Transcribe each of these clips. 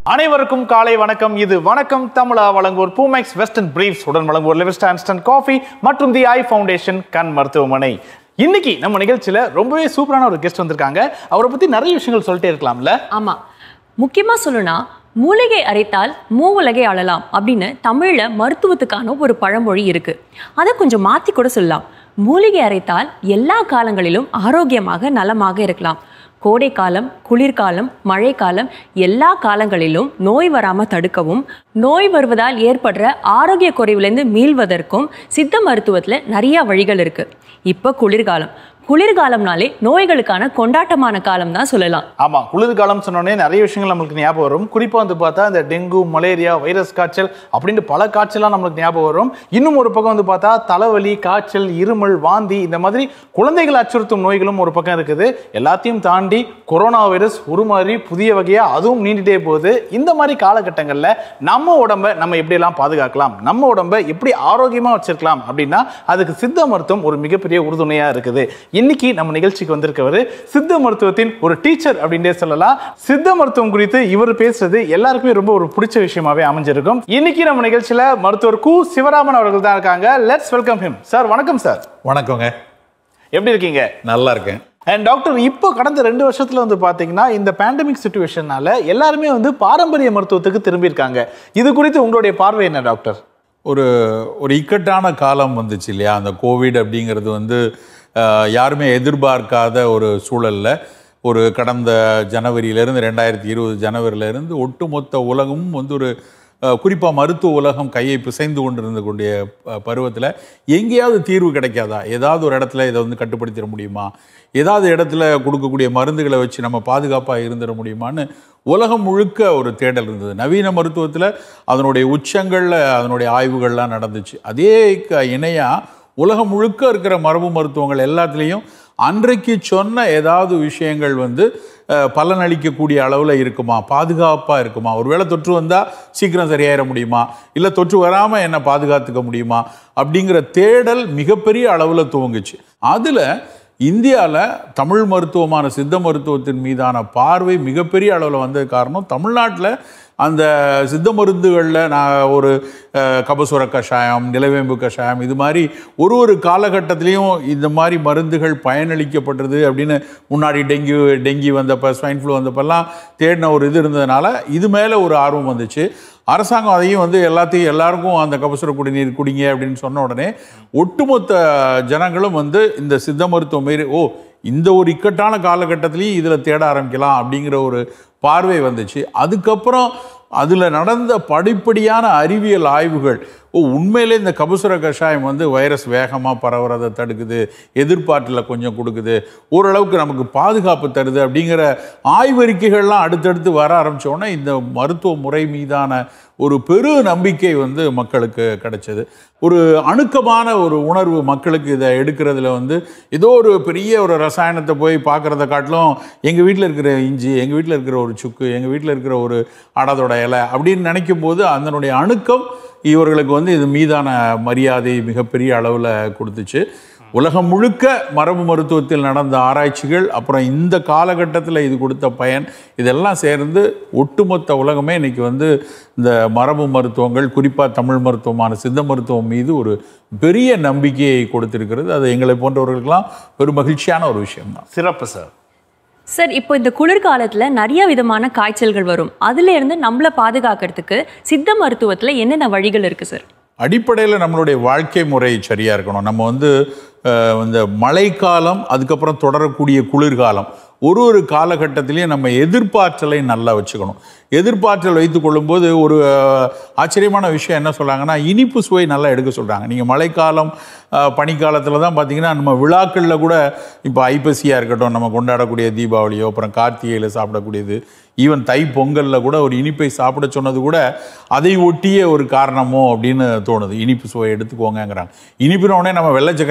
அனைவருக்கும் காலை வணக்கம் இது வணக்கம் தமிழா வழங்குவோர் பூமெக்ஸ் வெஸ்டர்ன் பிரீஃப்ஸ் உடன் வழங்குவோர் லிவிஸ்ட் இன்ஸ்டன்ட் காஃபி மற்றும் தி ஐ ஃபவுண்டேஷன் கண் மருத்துவமனை இன்னைக்கு நம்ம நிகழ்ச்சியில ரொம்பவே சூப்பரான ஒரு கெஸ்ட் வந்திருக்காங்க அவரை பத்தி நிறைய விஷயங்கள் சொல்லிட்டே இருக்கலாம்ல ஆமா முக்கியமா சொல்லணும்னா மூலிகை அரைத்தால் மூவுலகை ஆளலாம் அப்படின்னு தமிழ்ல மருத்துவத்துக்கான ஒரு பழமொழி இருக்கு அதை கொஞ்சம் மாத்தி கூட சொல்லலாம் மூலிகை அரைத்தால் எல்லா காலங்களிலும் ஆரோக்கியமாக நலமாக இருக்கலாம் கோடை காலம் குளிர்காலம் மழைக்காலம் எல்லா காலங்களிலும் நோய் வராம தடுக்கவும் நோய் வருவதால் ஏற்படுற ஆரோக்கிய குறைவிலேருந்து மீள்வதற்கும் சித்த மருத்துவத்துல நிறைய வழிகள் இருக்கு இப்போ குளிர்காலம் குளிர்காலம்னாலே நோய்களுக்கான கொண்டாட்டமான காலம் தான் சொல்லலாம் ஆமா குளிர்காலம் சொன்னோடனே நிறைய விஷயங்கள் நம்மளுக்கு ஞாபகம் வரும் குறிப்பா வந்து பார்த்தா இந்த டெங்கு மலேரியா வைரஸ் காய்ச்சல் அப்படின்ட்டு பல காய்ச்சலாம் நம்மளுக்கு ஞாபகம் வரும் இன்னும் ஒரு பக்கம் வந்து பார்த்தா தலைவலி காய்ச்சல் இருமல் வாந்தி இந்த மாதிரி குழந்தைகள் அச்சுறுத்தும் நோய்களும் ஒரு பக்கம் இருக்குது எல்லாத்தையும் தாண்டி கொரோனா வைரஸ் உருமாறி புதிய வகையா அதுவும் நீண்டுட்டே போகுது இந்த மாதிரி காலகட்டங்களில் நம்ம உடம்ப நம்ம எப்படியெல்லாம் பாதுகாக்கலாம் நம்ம உடம்ப எப்படி ஆரோக்கியமா வச்சிருக்கலாம் அப்படின்னா அதுக்கு சித்த மருத்துவம் ஒரு மிகப்பெரிய உறுதுணையா இருக்குது இன்னைக்கு நம்ம நிகழ்ச்சிக்கு வந்திருக்கவர் சித்த மருத்துவத்தின் ஒரு டீச்சர் அப்படின்னே சொல்லலாம் சித்த மருத்துவம் குறித்து இவர் பேசுறது எல்லாருக்குமே ரொம்ப ஒரு பிடிச்ச விஷயமாவே அமைஞ்சிருக்கும் இன்னைக்கு நம்ம நிகழ்ச்சியில மருத்துவர் கு சிவராமன் அவர்கள் தான் இருக்காங்க லெட்ஸ் வெல்கம் ஹிம் சார் வணக்கம் சார் வணக்கங்க எப்படி இருக்கீங்க நல்லா இருக்கேன் அண்ட் டாக்டர் இப்போ கடந்த ரெண்டு வருஷத்துல வந்து பாத்தீங்கன்னா இந்த பேண்டமிக் சுச்சுவேஷனால எல்லாருமே வந்து பாரம்பரிய மருத்துவத்துக்கு திரும்பியிருக்காங்க இது குறித்து உங்களுடைய பார்வை என்ன டாக்டர் ஒரு ஒரு இக்கட்டான காலம் வந்துச்சு இல்லையா அந்த கோவிட் அப்படிங்கிறது வந்து அஹ், யாருமே எதிர்பார்க்காத ஒரு சூழல்ல ஒரு கடந்த ஜனவரியிலேருந்து ரெண்டாயிரத்தி இருபது ஜனவரியிலேருந்து ஒட்டுமொத்த உலகமும் வந்து ஒரு குறிப்பாக மருத்துவ உலகம் கையை பிசைந்து கொண்டிருந்த கூடிய பருவத்தில் எங்கேயாவது தீர்வு கிடைக்காதா ஏதாவது ஒரு இடத்துல இதை வந்து கட்டுப்படுத்திட முடியுமா ஏதாவது இடத்துல கொடுக்கக்கூடிய மருந்துகளை வச்சு நம்ம பாதுகாப்பாக இருந்துட முடியுமான்னு உலகம் முழுக்க ஒரு தேடல் இருந்தது நவீன மருத்துவத்தில் அதனுடைய உச்சங்களில் அதனுடைய ஆய்வுகள்லாம் நடந்துச்சு அதே க இணையாக உலகம் முழுக்க இருக்கிற மரபு மருத்துவங்கள் எல்லாத்துலேயும் அன்றைக்கு சொன்ன ஏதாவது விஷயங்கள் வந்து அஹ், பலனளிக்கக்கூடிய அளவில் இருக்குமா பாதுகாப்பாக இருக்குமா ஒருவேளை தொற்று வந்தால் சீக்கிரம் சரியாயிட முடியுமா இல்லை தொற்று வராமல் என்ன பாதுகாத்துக்க முடியுமா அப்படிங்கிற தேடல் மிகப்பெரிய அளவில் துவங்குச்சு அதில் இந்தியாவில் தமிழ் மருத்துவமான சித்த மருத்துவத்தின் மீதான பார்வை மிகப்பெரிய அளவில் வந்தது காரணம் தமிழ்நாட்டில் அந்த சித்த மருந்துகளில் நான் ஒரு அஹ், கபசுர கஷாயம் நிலவேம்பு கஷாயம் இது மாதிரி ஒரு ஒரு காலகட்டத்திலையும் இந்த மாதிரி மருந்துகள் பயனளிக்கப்பட்டது அப்படின்னு முன்னாடி டெங்கு டெங்கி வந்தப்போ ஸ்வைன் ஃப்ளூ வந்தப்பெல்லாம் தேடின ஒரு இது இருந்ததுனால இது மேலே ஒரு ஆர்வம் வந்துச்சு அரசாங்கம் அதையும் வந்து எல்லாத்தையும் எல்லாருக்கும் அந்த கபசுர குடிநீர் குடிங்க அப்படின்னு சொன்ன உடனே ஒட்டுமொத்த ஜனங்களும் வந்து இந்த சித்த மருத்துவம் மாரி ஓ இந்த ஒரு இக்கட்டான காலகட்டத்திலையும் இதில் தேட ஆரம்பிக்கலாம் அப்படிங்கிற ஒரு பார்வை வந்துச்சு அதுக்கப்புறம் அதில் நடந்த படிப்படியான அறிவியல் ஆய்வுகள் ஓ உண்மையிலே இந்த கபசுர கஷாயம் வந்து வைரஸ் வேகமாக பரவுறதை தடுக்குது எதிர்பார்ட்டில் கொஞ்சம் கொடுக்குது ஓரளவுக்கு நமக்கு பாதுகாப்பு தருது அப்படிங்கிற ஆய்வறிக்கைகள்லாம் அடுத்தடுத்து வர ஆரம்பிச்ச உடனே இந்த மருத்துவ முறை மீதான ஒரு பெரு நம்பிக்கை வந்து மக்களுக்கு கிடைச்சது ஒரு அணுக்கமான ஒரு உணர்வு மக்களுக்கு இதை எடுக்கிறதுல வந்து ஏதோ ஒரு பெரிய ஒரு ரசாயனத்தை போய் பார்க்குறத காட்டிலும் எங்கள் வீட்டில் இருக்கிற இஞ்சி எங்கள் வீட்டில் இருக்கிற ஒரு சுக்கு எங்கள் வீட்டில் இருக்கிற ஒரு அடதோட இலை அப்படின்னு நினைக்கும் போது அதனுடைய அணுக்கம் இவர்களுக்கு வந்து இது மீதான மரியாதை மிகப்பெரிய அளவில் கொடுத்துச்சு உலகம் முழுக்க மரபு மருத்துவத்தில் நடந்த ஆராய்ச்சிகள் அப்புறம் இந்த காலகட்டத்தில் இது கொடுத்த பயன் இதெல்லாம் சேர்ந்து ஒட்டுமொத்த உலகமே இன்னைக்கு வந்து இந்த மரபு மருத்துவங்கள் குறிப்பாக தமிழ் மருத்துவமான சித்த மருத்துவம் மீது ஒரு பெரிய நம்பிக்கையை கொடுத்திருக்கிறது அது எங்களை போன்றவர்களுக்கெல்லாம் பெரும் மகிழ்ச்சியான ஒரு விஷயம்தான் சிறப்பு சார் சார் இப்போ இந்த குளிர்காலத்துல நிறைய விதமான காய்ச்சல்கள் வரும் அதுல இருந்து நம்மளை பாதுகாக்கிறதுக்கு சித்த மருத்துவத்துல என்னென்ன வழிகள் இருக்கு சார் அடிப்படையில் நம்மளுடைய வாழ்க்கை முறை சரியாக இருக்கணும் நம்ம வந்து அஹ், இந்த மழைக்காலம் அதுக்கப்புறம் தொடரக்கூடிய குளிர்காலம் ஒரு ஒரு காலகட்டத்திலையும் நம்ம எதிர்பார்த்தலை நல்லா வச்சுக்கணும் எதிர்பார்த்தல் வைத்து கொள்ளும்போது ஒரு அஹ், ஆச்சரியமான விஷயம் என்ன சொல்கிறாங்கன்னா இனிப்பு சுவை நல்லா எடுக்க சொல்கிறாங்க நீங்கள் மழைக்காலம் அஹ், பனிக்காலத்தில் தான் பார்த்தீங்கன்னா நம்ம விழாக்களில் கூட இப்போ ஐப்பசியாக இருக்கட்டும் நம்ம கொண்டாடக்கூடிய தீபாவளியோ அப்புறம் கார்த்திகையில் சாப்பிடக்கூடியது ஈவன் தை பொங்கலில் கூட ஒரு இனிப்பை சாப்பிட சொன்னது கூட அதை ஒட்டிய ஒரு காரணமோ அப்படின்னு தோணுது இனிப்பு சுவை எடுத்துக்கோங்கங்கிறாங்க இனிப்பின உடனே நம்ம வெள்ளை சக்கரைக்குள்ளே போயிட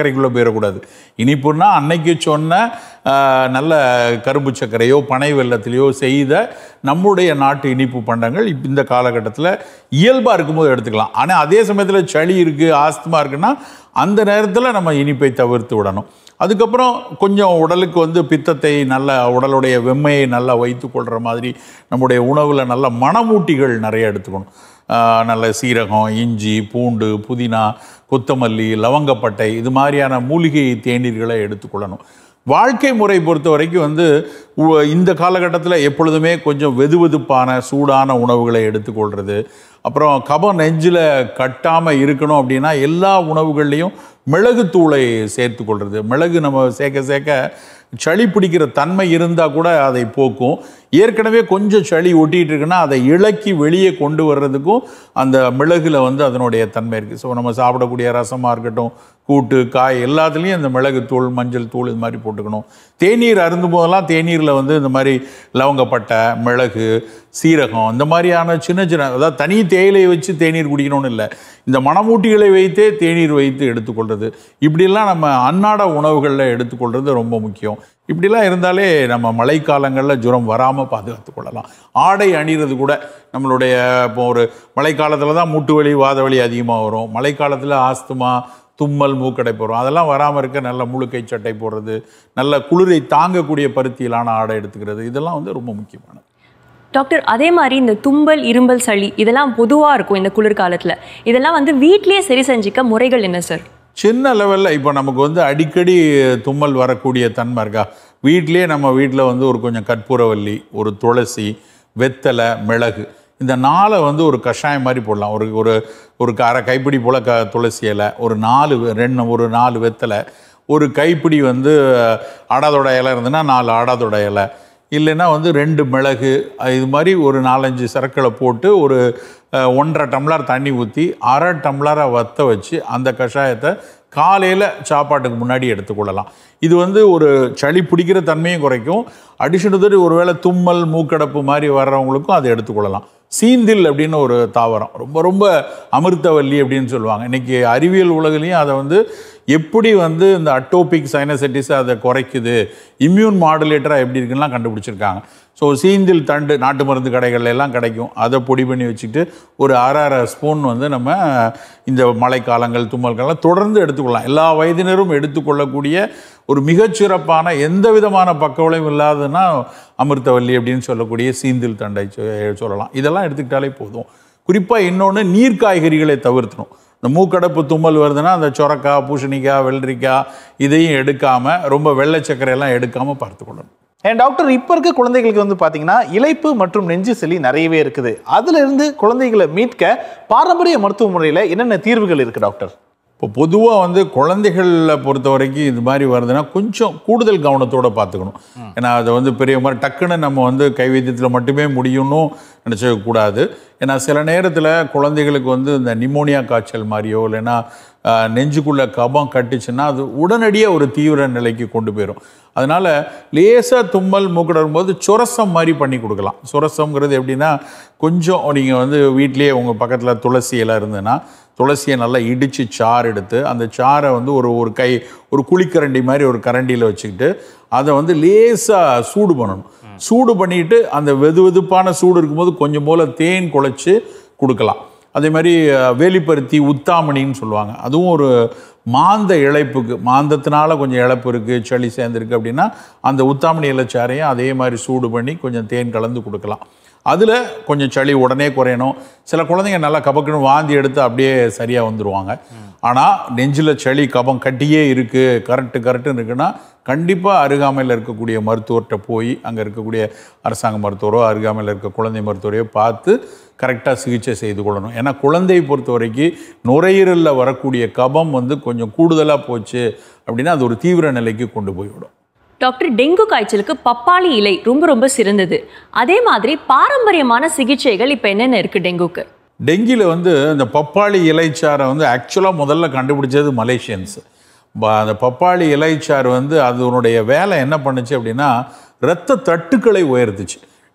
போயிடக்கூடாது இனிப்புன்னா அன்னைக்கு சொன்ன ஆஹ், நல்ல கரும்பு சர்க்கரையோ பனை வெல்லத்திலேயோ செய்த நம்முடைய நாட்டு இனிப்பு பண்டங்கள் இப்ப இந்த காலகட்டத்தில் இயல்பாக இருக்கும்போது எடுத்துக்கலாம் ஆனால் அதே சமயத்தில் சளி இருக்குது ஆஸ்துமா இருக்குன்னா அந்த நேரத்தில் நம்ம இனிப்பை தவிர்த்து விடணும் அதுக்கப்புறம் கொஞ்சம் உடலுக்கு வந்து பித்தத்தை நல்ல உடலுடைய வெம்மையை நல்லா வைத்து கொள்கிற மாதிரி நம்முடைய உணவில் நல்ல மணமூட்டிகள் நிறைய எடுத்துக்கணும் ஆஹ் நல்ல சீரகம் இஞ்சி பூண்டு புதினா கொத்தமல்லி லவங்கப்பட்டை இது மாதிரியான மூலிகை தேநீர்களை எடுத்துக்கொள்ளணும் வாழ்க்கை முறை பொறுத்த வரைக்கும் வந்து உ- இந்த காலகட்டத்தில் எப்பொழுதுமே கொஞ்சம் வெதுவெதுப்பான சூடான உணவுகளை எடுத்துக்கொள்கிறது அப்புறம் கபம் நெஞ்சில் கட்டாமல் இருக்கணும் அப்படின்னா எல்லா உணவுகள்லையும் மிளகுத்தூளை சேர்த்து கொள்வது மிளகு நம்ம சேர்க்க சேர்க்க சளி பிடிக்கிற தன்மை இருந்தால் கூட அதை போக்கும் ஏற்கனவே கொஞ்சம் சளி ஒட்டிகிட்டு இருக்குன்னா அதை இளக்கி வெளியே கொண்டு வர்றதுக்கும் அந்த மிளகுல வந்து அதனுடைய தன்மை இருக்குது ஸோ நம்ம சாப்பிடக்கூடிய ரசமாக இருக்கட்டும் கூட்டு காய் எல்லாத்துலேயும் இந்த மிளகு தூள் மஞ்சள் தூள் இது மாதிரி போட்டுக்கணும் தேநீர் அருந்தும் போதெல்லாம் தேநீரில் வந்து இந்த மாதிரி லவங்கப்பட்டை மிளகு சீரகம் இந்த மாதிரியான சின்ன சின்ன அதாவது தனி தேயிலையை வச்சு தேநீர் குடிக்கணும்னு இல்லை இந்த மணமூட்டிகளை வைத்தே தேநீர் வைத்து எடுத்துக்கொள்வது இப்படிலாம் நம்ம அன்னாட உணவுகளில் எடுத்துக்கொள்வது ரொம்ப முக்கியம் இப்படிலாம் இருந்தாலே நம்ம மழைக்காலங்களில் ஜுரம் வராமல் பாதுகாத்து கொள்ளலாம் ஆடை அணிகிறது கூட நம்மளுடைய இப்போ ஒரு மழைக்காலத்தில் தான் மூட்டு வலி வாத வலி அதிகமாக வரும் மழைக்காலத்தில் ஆஸ்துமா தும்மல் மூக்கடைப்பு வரும் அதெல்லாம் வராமல் இருக்க நல்ல முழுக்கை சட்டை போடுறது நல்ல குளிரை தாங்கக்கூடிய பருத்தியிலான ஆடை எடுத்துக்கிறது இதெல்லாம் வந்து ரொம்ப முக்கியமானது டாக்டர் அதே மாதிரி இந்த தும்பல் இரும்பல் சளி இதெல்லாம் பொதுவாக இருக்கும் இந்த குளிர்காலத்தில் இதெல்லாம் வந்து வீட்லயே சரி செஞ்சுக்க முறைகள் என்ன சார் சின்ன லெவலில் இப்போ நமக்கு வந்து அடிக்கடி தும்மல் வரக்கூடிய தன்மை இருக்கா வீட்டிலேயே நம்ம வீட்டில் வந்து ஒரு கொஞ்சம் கற்பூரவல்லி ஒரு துளசி வெத்தலை மிளகு இந்த நாளை வந்து ஒரு கஷாயம் மாதிரி போடலாம் ஒரு ஒரு ஒரு அரை கைப்பிடி போல் க துளசி இலை ஒரு நாலு வெ- ரெண்டு ஒரு நாலு வெத்தலை ஒரு கைப்பிடி வந்து ஆடாதோட இலை இருந்ததுன்னா நாலு ஆடாதோட இலை இல்லைன்னா வந்து ரெண்டு மிளகு அஹ் இது மாதிரி ஒரு நாலஞ்சு சரக்களை போட்டு ஒரு அஹ், ஒன்றரை டம்ளர் தண்ணி ஊற்றி அரை டம்ளரை வத்த வச்சு அந்த கஷாயத்தை காலையில் சாப்பாட்டுக்கு முன்னாடி எடுத்துக்கொள்ளலாம் இது வந்து ஒரு சளி பிடிக்கிற தன்மையும் குறைக்கும் அடிஷனல் ஒருவேளை தும்மல் மூக்கடப்பு மாதிரி வர்றவங்களுக்கும் அதை எடுத்துக்கொள்ளலாம் சீந்தில் அப்படின்னு ஒரு தாவரம் ரொம்ப ரொம்ப அமிர்தவல்லி அப்படின்னு சொல்லுவாங்க இன்னைக்கு அறிவியல் உலகிலையும் அதை வந்து எப்படி வந்து இந்த அட்டோபிக் சைனசைட்டிஸ் அதை குறைக்குது இம்யூன் மாடுலேட்டராக எப்படி இருக்குன்னா கண்டுபிடிச்சிருக்காங்க ஸோ சீந்தில் தண்டு நாட்டு மருந்து கடைகள்ல எல்லாம் கிடைக்கும் அதை பொடி பண்ணி வச்சுக்கிட்டு ஒரு அரை அரை ஸ்பூன் வந்து நம்ம இந்த மழைக்காலங்கள் தும்மல்கள்லாம் தொடர்ந்து எடுத்துக்கொள்ளலாம் எல்லா வயதினரும் எடுத்துக்கொள்ளக்கூடிய ஒரு மிகச்சிறப்பான எந்த விதமான பக்கவிளையும் இல்லாததுன்னா அமிர்தவல்லி அப்படின்னு சொல்லக்கூடிய சீந்தில் தண்டை சொ- சொல்லலாம் இதெல்லாம் எடுத்துக்கிட்டாலே போதும் குறிப்பாக இன்னொன்று நீர் காய்கறிகளை தவிர்த்தணும் இந்த மூக்கடப்பு தும்மல் வருதுன்னா அந்த சொரக்காய் பூசணிக்காய் வெள்ளரிக்காய் இதையும் எடுக்காமல் ரொம்ப வெள்ளை சர்க்கரை எல்லாம் எடுக்காமல் பார்த்துக்கொள்ளணும் ஏன் டாக்டர் இப்போ இருக்க குழந்தைகளுக்கு வந்து பார்த்தீங்கன்னா இலைப்பு மற்றும் நெஞ்சு சளி நிறையவே இருக்குது அதுல இருந்து குழந்தைகளை மீட்க பாரம்பரிய மருத்துவ முறையில் என்னென்ன தீர்வுகள் இருக்கு டாக்டர் இப்போ பொதுவாக வந்து குழந்தைகளை பொறுத்த வரைக்கும் இது மாதிரி வருதுன்னா கொஞ்சம் கூடுதல் கவனத்தோட பார்த்துக்கணும் ஏன்னா அதை வந்து பெரிய மாதிரி டக்குன்னு நம்ம வந்து கைவைத்தியத்தில் மட்டுமே முடியும்னு நினச்ச கூடாது ஏன்னா சில நேரத்தில் குழந்தைகளுக்கு வந்து இந்த நிமோனியா காய்ச்சல் மாதிரியோ இல்லைன்னா ஆஹ், நெஞ்சுக்குள்ள கபம் கட்டுச்சுன்னா அது உடனடியாக ஒரு தீவிர நிலைக்கு கொண்டு போயிடும் அதனால லேசாக தும்மல் மூக்கட வரும்போது சுரசம் மாதிரி பண்ணி கொடுக்கலாம் சுரசம்ங்கிறது எப்படின்னா கொஞ்சம் நீங்கள் வந்து வீட்லேயே உங்கள் பக்கத்தில் துளசி இலை இருந்ததுன்னா துளசியை நல்லா இடித்து சாறு எடுத்து அந்த சாறை வந்து ஒரு ஒரு கை ஒரு குழிக்கரண்டி மாதிரி ஒரு கரண்டியில் வச்சுக்கிட்டு அதை வந்து லேசாக சூடு பண்ணணும் சூடு பண்ணிட்டு அந்த வெது வெதுப்பான சூடு இருக்கும்போது கொஞ்சம் போல் தேன் குழைச்சி கொடுக்கலாம் அதே மாதிரி அஹ், வேலிப்பருத்தி உத்தாமணின்னு சொல்லுவாங்க அதுவும் ஒரு மாந்த இழைப்புக்கு மாந்தத்தினால கொஞ்சம் இழப்பு இருக்குது சளி சேர்ந்துருக்கு அப்படின்னா அந்த உத்தாமணி இலைச்சாரையும் அதே மாதிரி சூடு பண்ணி கொஞ்சம் தேன் கலந்து கொடுக்கலாம் அதில் கொஞ்சம் சளி உடனே குறையணும் சில குழந்தைங்க நல்லா கபக்குன்னு வாந்தி எடுத்து அப்படியே சரியாக வந்துடுவாங்க ஆனால் நெஞ்சில் சளி கபம் கட்டியே இருக்குது கரெக்டு கரெக்டுன்னு இருக்குன்னா கண்டிப்பாக அருகாமையில் இருக்கக்கூடிய மருத்துவர்கிட்ட போய் அங்கே இருக்கக்கூடிய அரசாங்க மருத்துவரோ அருகாமையில் இருக்க குழந்தை மருத்துவரையோ பார்த்து கரெக்டாக சிகிச்சை செய்து கொள்ளணும் ஏன்னா குழந்தையை பொறுத்த வரைக்கும் நுரையீரலில் வரக்கூடிய கபம் வந்து கொஞ்சம் கூடுதலாக போச்சு அப்படின்னா அது ஒரு தீவிர நிலைக்கு கொண்டு போய்விடும் டாக்டர் டெங்கு காய்ச்சலுக்கு பப்பாளி இலை ரொம்ப ரொம்ப சிறந்தது அதே மாதிரி பாரம்பரியமான சிகிச்சைகள் இப்போ என்னென்ன இருக்கு டெங்குக்கு டெங்கியில் வந்து இந்த பப்பாளி இலைச்சாரை வந்து ஆக்சுவலாக முதல்ல கண்டுபிடிச்சது மலேசியன்ஸ் ப- அந்த பப்பாளி இலைச்சாறு வந்து அதனுடைய வேலை என்ன பண்ணுச்சு அப்படின்னா இரத்த தட்டுக்களை உயர்த்துச்சு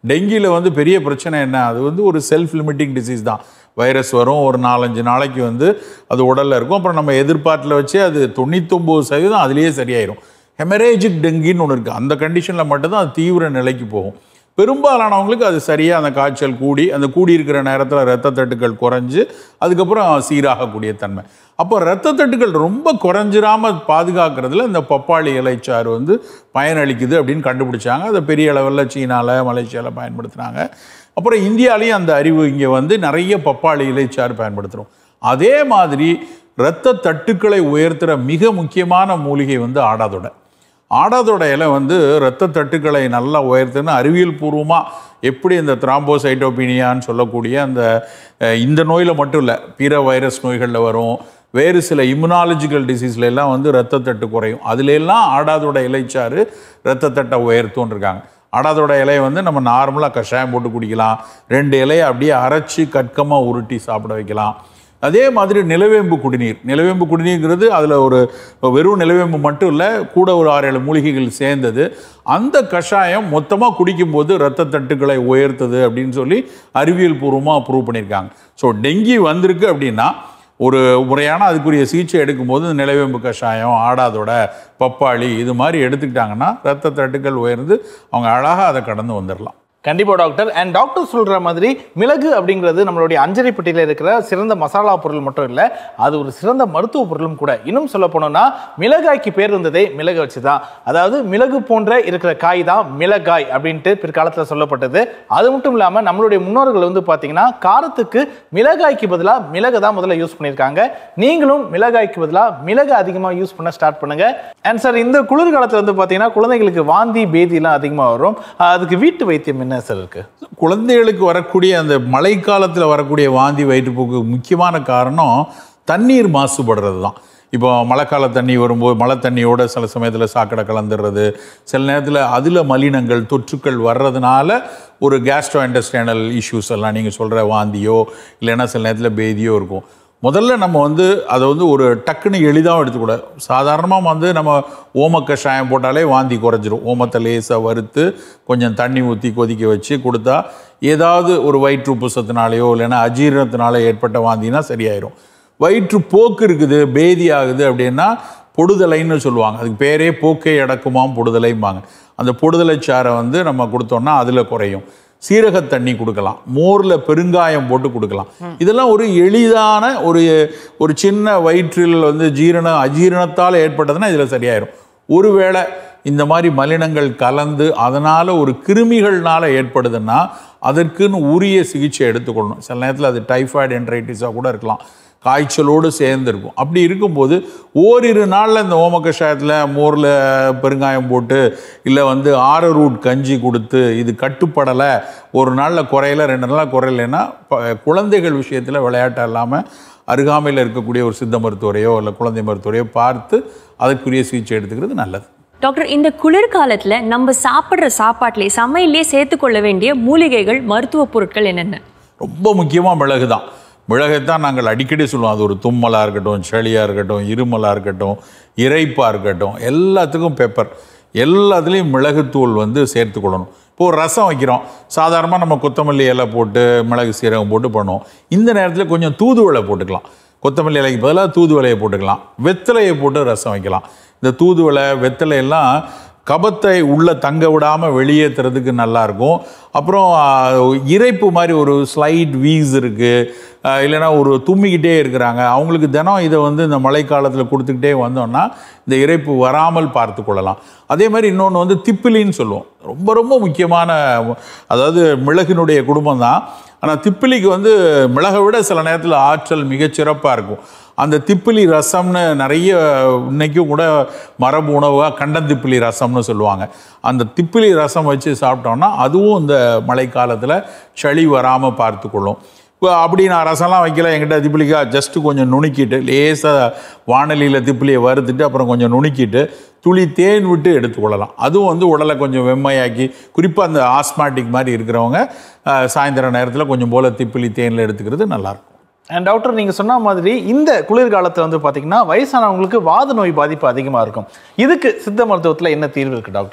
டெங்கியில் வந்து பெரிய பிரச்சனை என்ன அது வந்து ஒரு செல்ஃப் லிமிட்டிங் டிசீஸ் தான் வைரஸ் வரும் ஒரு நாலஞ்சு நாளைக்கு வந்து அது உடலில் இருக்கும் அப்புறம் நம்ம எதிர்பார்ட்டில் வச்சு அது தொண்ணூத்தொம்பது சதவீதம் அதுலேயே சரியாயிரும் ஹெமரேஜிக் டெங்கின்னு ஒன்று இருக்குது அந்த கண்டிஷனில் மட்டும்தான் அது தீவிர நிலைக்கு போகும் பெரும்பாலானவங்களுக்கு அது சரியாக அந்த காய்ச்சல் கூடி அந்த கூடி இருக்கிற நேரத்தில் ரத்த தட்டுக்கள் குறைஞ்சு அதுக்கப்புறம் சீராகக்கூடிய தன்மை அப்போ ரத்த தட்டுக்கள் ரொம்ப குறைஞ்சிராம பாதுகாக்கிறதுல இந்த பப்பாளி இலைச்சாறு வந்து பயனளிக்குது அப்படின்னு கண்டுபிடிச்சாங்க அதை பெரிய அளவில் சீனாவில் மலேசியாவில் பயன்படுத்துனாங்க அப்புறம் இந்தியாலேயும் அந்த அறிவு இங்கே வந்து நிறைய பப்பாளி இலைச்சாறு பயன்படுத்துகிறோம் அதே மாதிரி இரத்த தட்டுக்களை உயர்த்துகிற மிக முக்கியமான மூலிகை வந்து ஆடாதொடை ஆடாதோட இலை வந்து இரத்த தட்டுக்களை நல்லா உயர்த்துன்னு அறிவியல் பூர்வமாக எப்படி இந்த த்ராம்போசைட்டோபீனியான்னு சொல்லக்கூடிய அந்த அஹ், இந்த நோயில் மட்டும் இல்லை பிற வைரஸ் நோய்களில் வரும் வேறு சில இம்யூனாலஜிக்கல் டிசீஸ்ல எல்லாம் வந்து இரத்த தட்டு குறையும் அதுல எல்லாம் ஆடாதோட இலைச்சாறு இரத்த தட்டை உயர்த்தும்னு இருக்காங்க ஆடாதோட இலையை வந்து நம்ம நார்மலாக கஷாயம் போட்டு குடிக்கலாம் ரெண்டு இலையை அப்படியே அரைச்சி கட்கமாக உருட்டி சாப்பிட வைக்கலாம் அதே மாதிரி நிலவேம்பு குடிநீர் நிலவேம்பு குடிநீர்ங்கிறது அதில் ஒரு வெறும் நிலவேம்பு மட்டும் இல்லை கூட ஒரு ஆறு ஏழு மூலிகைகள் சேர்ந்தது அந்த கஷாயம் மொத்தமாக குடிக்கும்போது இரத்த தட்டுக்களை உயர்த்துது அப்படின்னு சொல்லி அறிவியல் பூர்வமாக ப்ரூவ் பண்ணியிருக்காங்க ஸோ டெங்கி வந்திருக்கு அப்படின்னா ஒரு முறையான அதுக்குரிய சிகிச்சை எடுக்கும்போது இந்த நிலவேம்பு கஷாயம் ஆடாதோட பப்பாளி இது மாதிரி எடுத்துக்கிட்டாங்கன்னா இரத்த தட்டுக்கள் உயர்ந்து அவங்க அழகாக அதை கடந்து வந்துடலாம் கண்டிப்பா டாக்டர் அண்ட் டாக்டர் சொல்ற மாதிரி மிளகு அப்படிங்கிறது நம்மளுடைய அஞ்சரை பெட்டியில இருக்கிற சிறந்த மசாலா பொருள் மட்டும் இல்ல அது ஒரு சிறந்த மருத்துவ பொருளும் கூட இன்னும் சொல்ல போனோம்னா மிளகாய்க்கு பேர் இருந்ததே மிளகு வச்சுதான் அதாவது மிளகு போன்ற இருக்கிற காய் தான் மிளகாய் அப்படின்ட்டு பிற்காலத்தில் சொல்லப்பட்டது அது மட்டும் இல்லாம நம்மளுடைய முன்னோர்கள் வந்து பாத்தீங்கன்னா காரத்துக்கு மிளகாய்க்கு பதிலா மிளகு தான் முதல்ல யூஸ் பண்ணியிருக்காங்க நீங்களும் மிளகாய்க்கு பதிலா மிளகு அதிகமாக யூஸ் பண்ண ஸ்டார்ட் பண்ணுங்க அண்ட் சார் இந்த குளிர்காலத்துல வந்து பாத்தீங்கன்னா குழந்தைங்களுக்கு வாந்தி பேதிலாம் அதிகமாக வரும் அஹ் அதுக்கு வீட்டு வைத்தியம் என்ன சார் இருக்கு குழந்தைகளுக்கு வரக்கூடிய அந்த மழைக்காலத்தில் வரக்கூடிய வாந்தி வயிற்றுப்போக்கு முக்கியமான காரணம் தண்ணீர் மாசுபடுறது தான் இப்போ மழைக்கால தண்ணி வரும்போது மழை தண்ணியோட சில சமயத்தில் சாக்கடை கலந்துடுறது சில நேரத்தில் அதில் மலினங்கள் தொற்றுக்கள் வர்றதுனால ஒரு கேஸ்ட்ரோ இன்டஸ்டைனல் இஷ்யூஸ் எல்லாம் நீங்கள் சொல்கிற வாந்தியோ இல்லைன்னா சில நேரத்தில் பேதியோ இருக்கும் முதல்ல நம்ம வந்து அதை வந்து ஒரு டக்குன்னு எளிதாக எடுத்துக்கூடாது சாதாரணமாக வந்து நம்ம ஓம கஷாயம் போட்டாலே வாந்தி குறைஞ்சிரும் ஓமத்தை லேசாக வறுத்து கொஞ்சம் தண்ணி ஊற்றி கொதிக்க வச்சு கொடுத்தா ஏதாவது ஒரு வயிற்று உப்புசத்தினாலேயோ இல்லைன்னா அஜீரணத்தினால ஏற்பட்ட வாந்தினா சரியாயிரும் வயிற்று போக்கு இருக்குது பேதி ஆகுது அப்படின்னா பொடுதலைன்னு சொல்லுவாங்க அதுக்கு பேரே போக்கை அடக்குமாம் பொடுதலைம்பாங்க அந்த பொடுதலை சாறை வந்து நம்ம கொடுத்தோம்னா அதில் குறையும் சீரக தண்ணி கொடுக்கலாம் மோரில் பெருங்காயம் போட்டு கொடுக்கலாம் இதெல்லாம் ஒரு எளிதான ஒரு ஒரு சின்ன வயிற்றில் வந்து ஜீரண அஜீரணத்தால் ஏற்பட்டதுன்னா இதில் சரியாயிரும் ஒருவேளை இந்த மாதிரி மலினங்கள் கலந்து அதனால் ஒரு கிருமிகள்னால ஏற்படுதுன்னா அதற்குன்னு உரிய சிகிச்சை எடுத்துக்கொள்ளணும் சில நேரத்தில் அது டைஃபாய்டு என்ட்ரைட்டிஸாக கூட இருக்கலாம் காய்ச்சலோடு சேர்ந்து இருக்கும் அப்படி இருக்கும்போது ஓரிரு நாளில் இந்த ஓம கஷாயத்தில் மோரில் பெருங்காயம் போட்டு இல்லை வந்து ஆர ரூட் கஞ்சி கொடுத்து இது கட்டுப்படலை ஒரு நாளில் குறையல ரெண்டு நாளில் குறையலைன்னா ப- குழந்தைகள் விஷயத்தில் விளையாட்டு இல்லாமல் அருகாமையில் இருக்கக்கூடிய ஒரு சித்த மருத்துவரையோ இல்லை குழந்தை மருத்துவரையோ பார்த்து அதற்குரிய சிகிச்சை எடுத்துக்கிறது நல்லது டாக்டர் இந்த குளிர்காலத்துல நம்ம சாப்பிடுற சாப்பாட்டிலே சமையல்லே சேர்த்துக்கொள்ள வேண்டிய மூலிகைகள் மருத்துவ பொருட்கள் என்னென்ன ரொம்ப முக்கியமாக மிளகு தான் மிளகைத்தான் நாங்கள் அடிக்கடி சொல்லுவோம் அது ஒரு தும்மலாக இருக்கட்டும் சளியாக இருக்கட்டும் இருமலாக இருக்கட்டும் இறைப்பாக இருக்கட்டும் எல்லாத்துக்கும் பெப்பர் எல்லாத்துலேயும் மிளகுத்தூள் வந்து சேர்த்துக்கொள்ளணும் இப்போ ஒரு ரசம் வைக்கிறோம் சாதாரணமாக நம்ம கொத்தமல்லி இலை போட்டு மிளகு சீரகம் போட்டு பண்ணுவோம் இந்த நேரத்தில் கொஞ்சம் தூதுவளை போட்டுக்கலாம் கொத்தமல்லி இலைக்கு பதிலாக தூதுவளையை போட்டுக்கலாம் வெத்தலையை போட்டு ரசம் வைக்கலாம் இந்த தூதுவளை வெத்தலை எல்லாம் கபத்தை உள்ள தங்க விடாமல் வெளியேற்றுறதுக்கு நல்லாயிருக்கும் அப்புறம் ஆ, இரைப்பு மாதிரி ஒரு ஸ்லைட் வீஸ் இருக்குது இல்லைன்னா ஒரு தும்மிக்கிட்டே இருக்கிறாங்க அவங்களுக்கு தினம் இதை வந்து இந்த மழைக்காலத்தில் கொடுத்துக்கிட்டே வந்தோம்னா இந்த இரைப்பு வராமல் பார்த்து கொள்ளலாம் அதே மாதிரி இன்னொன்று வந்து திப்பிலின்னு சொல்லுவோம் ரொம்ப ரொம்ப முக்கியமான அதாவது மிளகினுடைய குடும்பம் தான் ஆனால் திப்பிலிக்கு வந்து மிளகை விட சில நேரத்தில் ஆற்றல் மிகச்சிறப்பாக இருக்கும் அந்த திப்பிலி ரசம்னு நிறைய இன்னைக்கும் கூட மரபு உணவாக கண்டந்திப்பிலி ரசம்னு சொல்லுவாங்க அந்த திப்பிலி ரசம் வச்சு சாப்பிட்டோம்னா அதுவும் இந்த மழைக்காலத்தில் சளி வராமல் பார்த்துக்கொள்ளும் இப்போ அப்படி நான் ரசம்லாம் வைக்கல என்கிட்ட திப்பிலிக்கா ஜஸ்ட்டு கொஞ்சம் நுணுக்கிட்டு லேசாக வானலியில் திப்பிலியை வறுத்துட்டு அப்புறம் கொஞ்சம் நுணுக்கிட்டு துளி தேன் விட்டு எடுத்துக்கொள்ளலாம் அதுவும் வந்து உடலை கொஞ்சம் வெம்மையாக்கி குறிப்பாக அந்த ஆஸ்மாட்டிக் மாதிரி இருக்கிறவங்க அஹ், சாயந்தர நேரத்தில் கொஞ்சம் போல் திப்பிலி தேனில் எடுத்துக்கிறது நல்லாயிருக்கும் அண்ட் டாக்டர் நீங்க சொன்ன மாதிரி இந்த குளிர்காலத்துல வந்து பாத்தீங்கன்னா வயசானவங்களுக்கு வாத நோய் பாதிப்பு அதிகமா இருக்கும் இதுக்கு சித்த மருத்துவத்துல என்ன தீர்வு இருக்கு டாக்டர்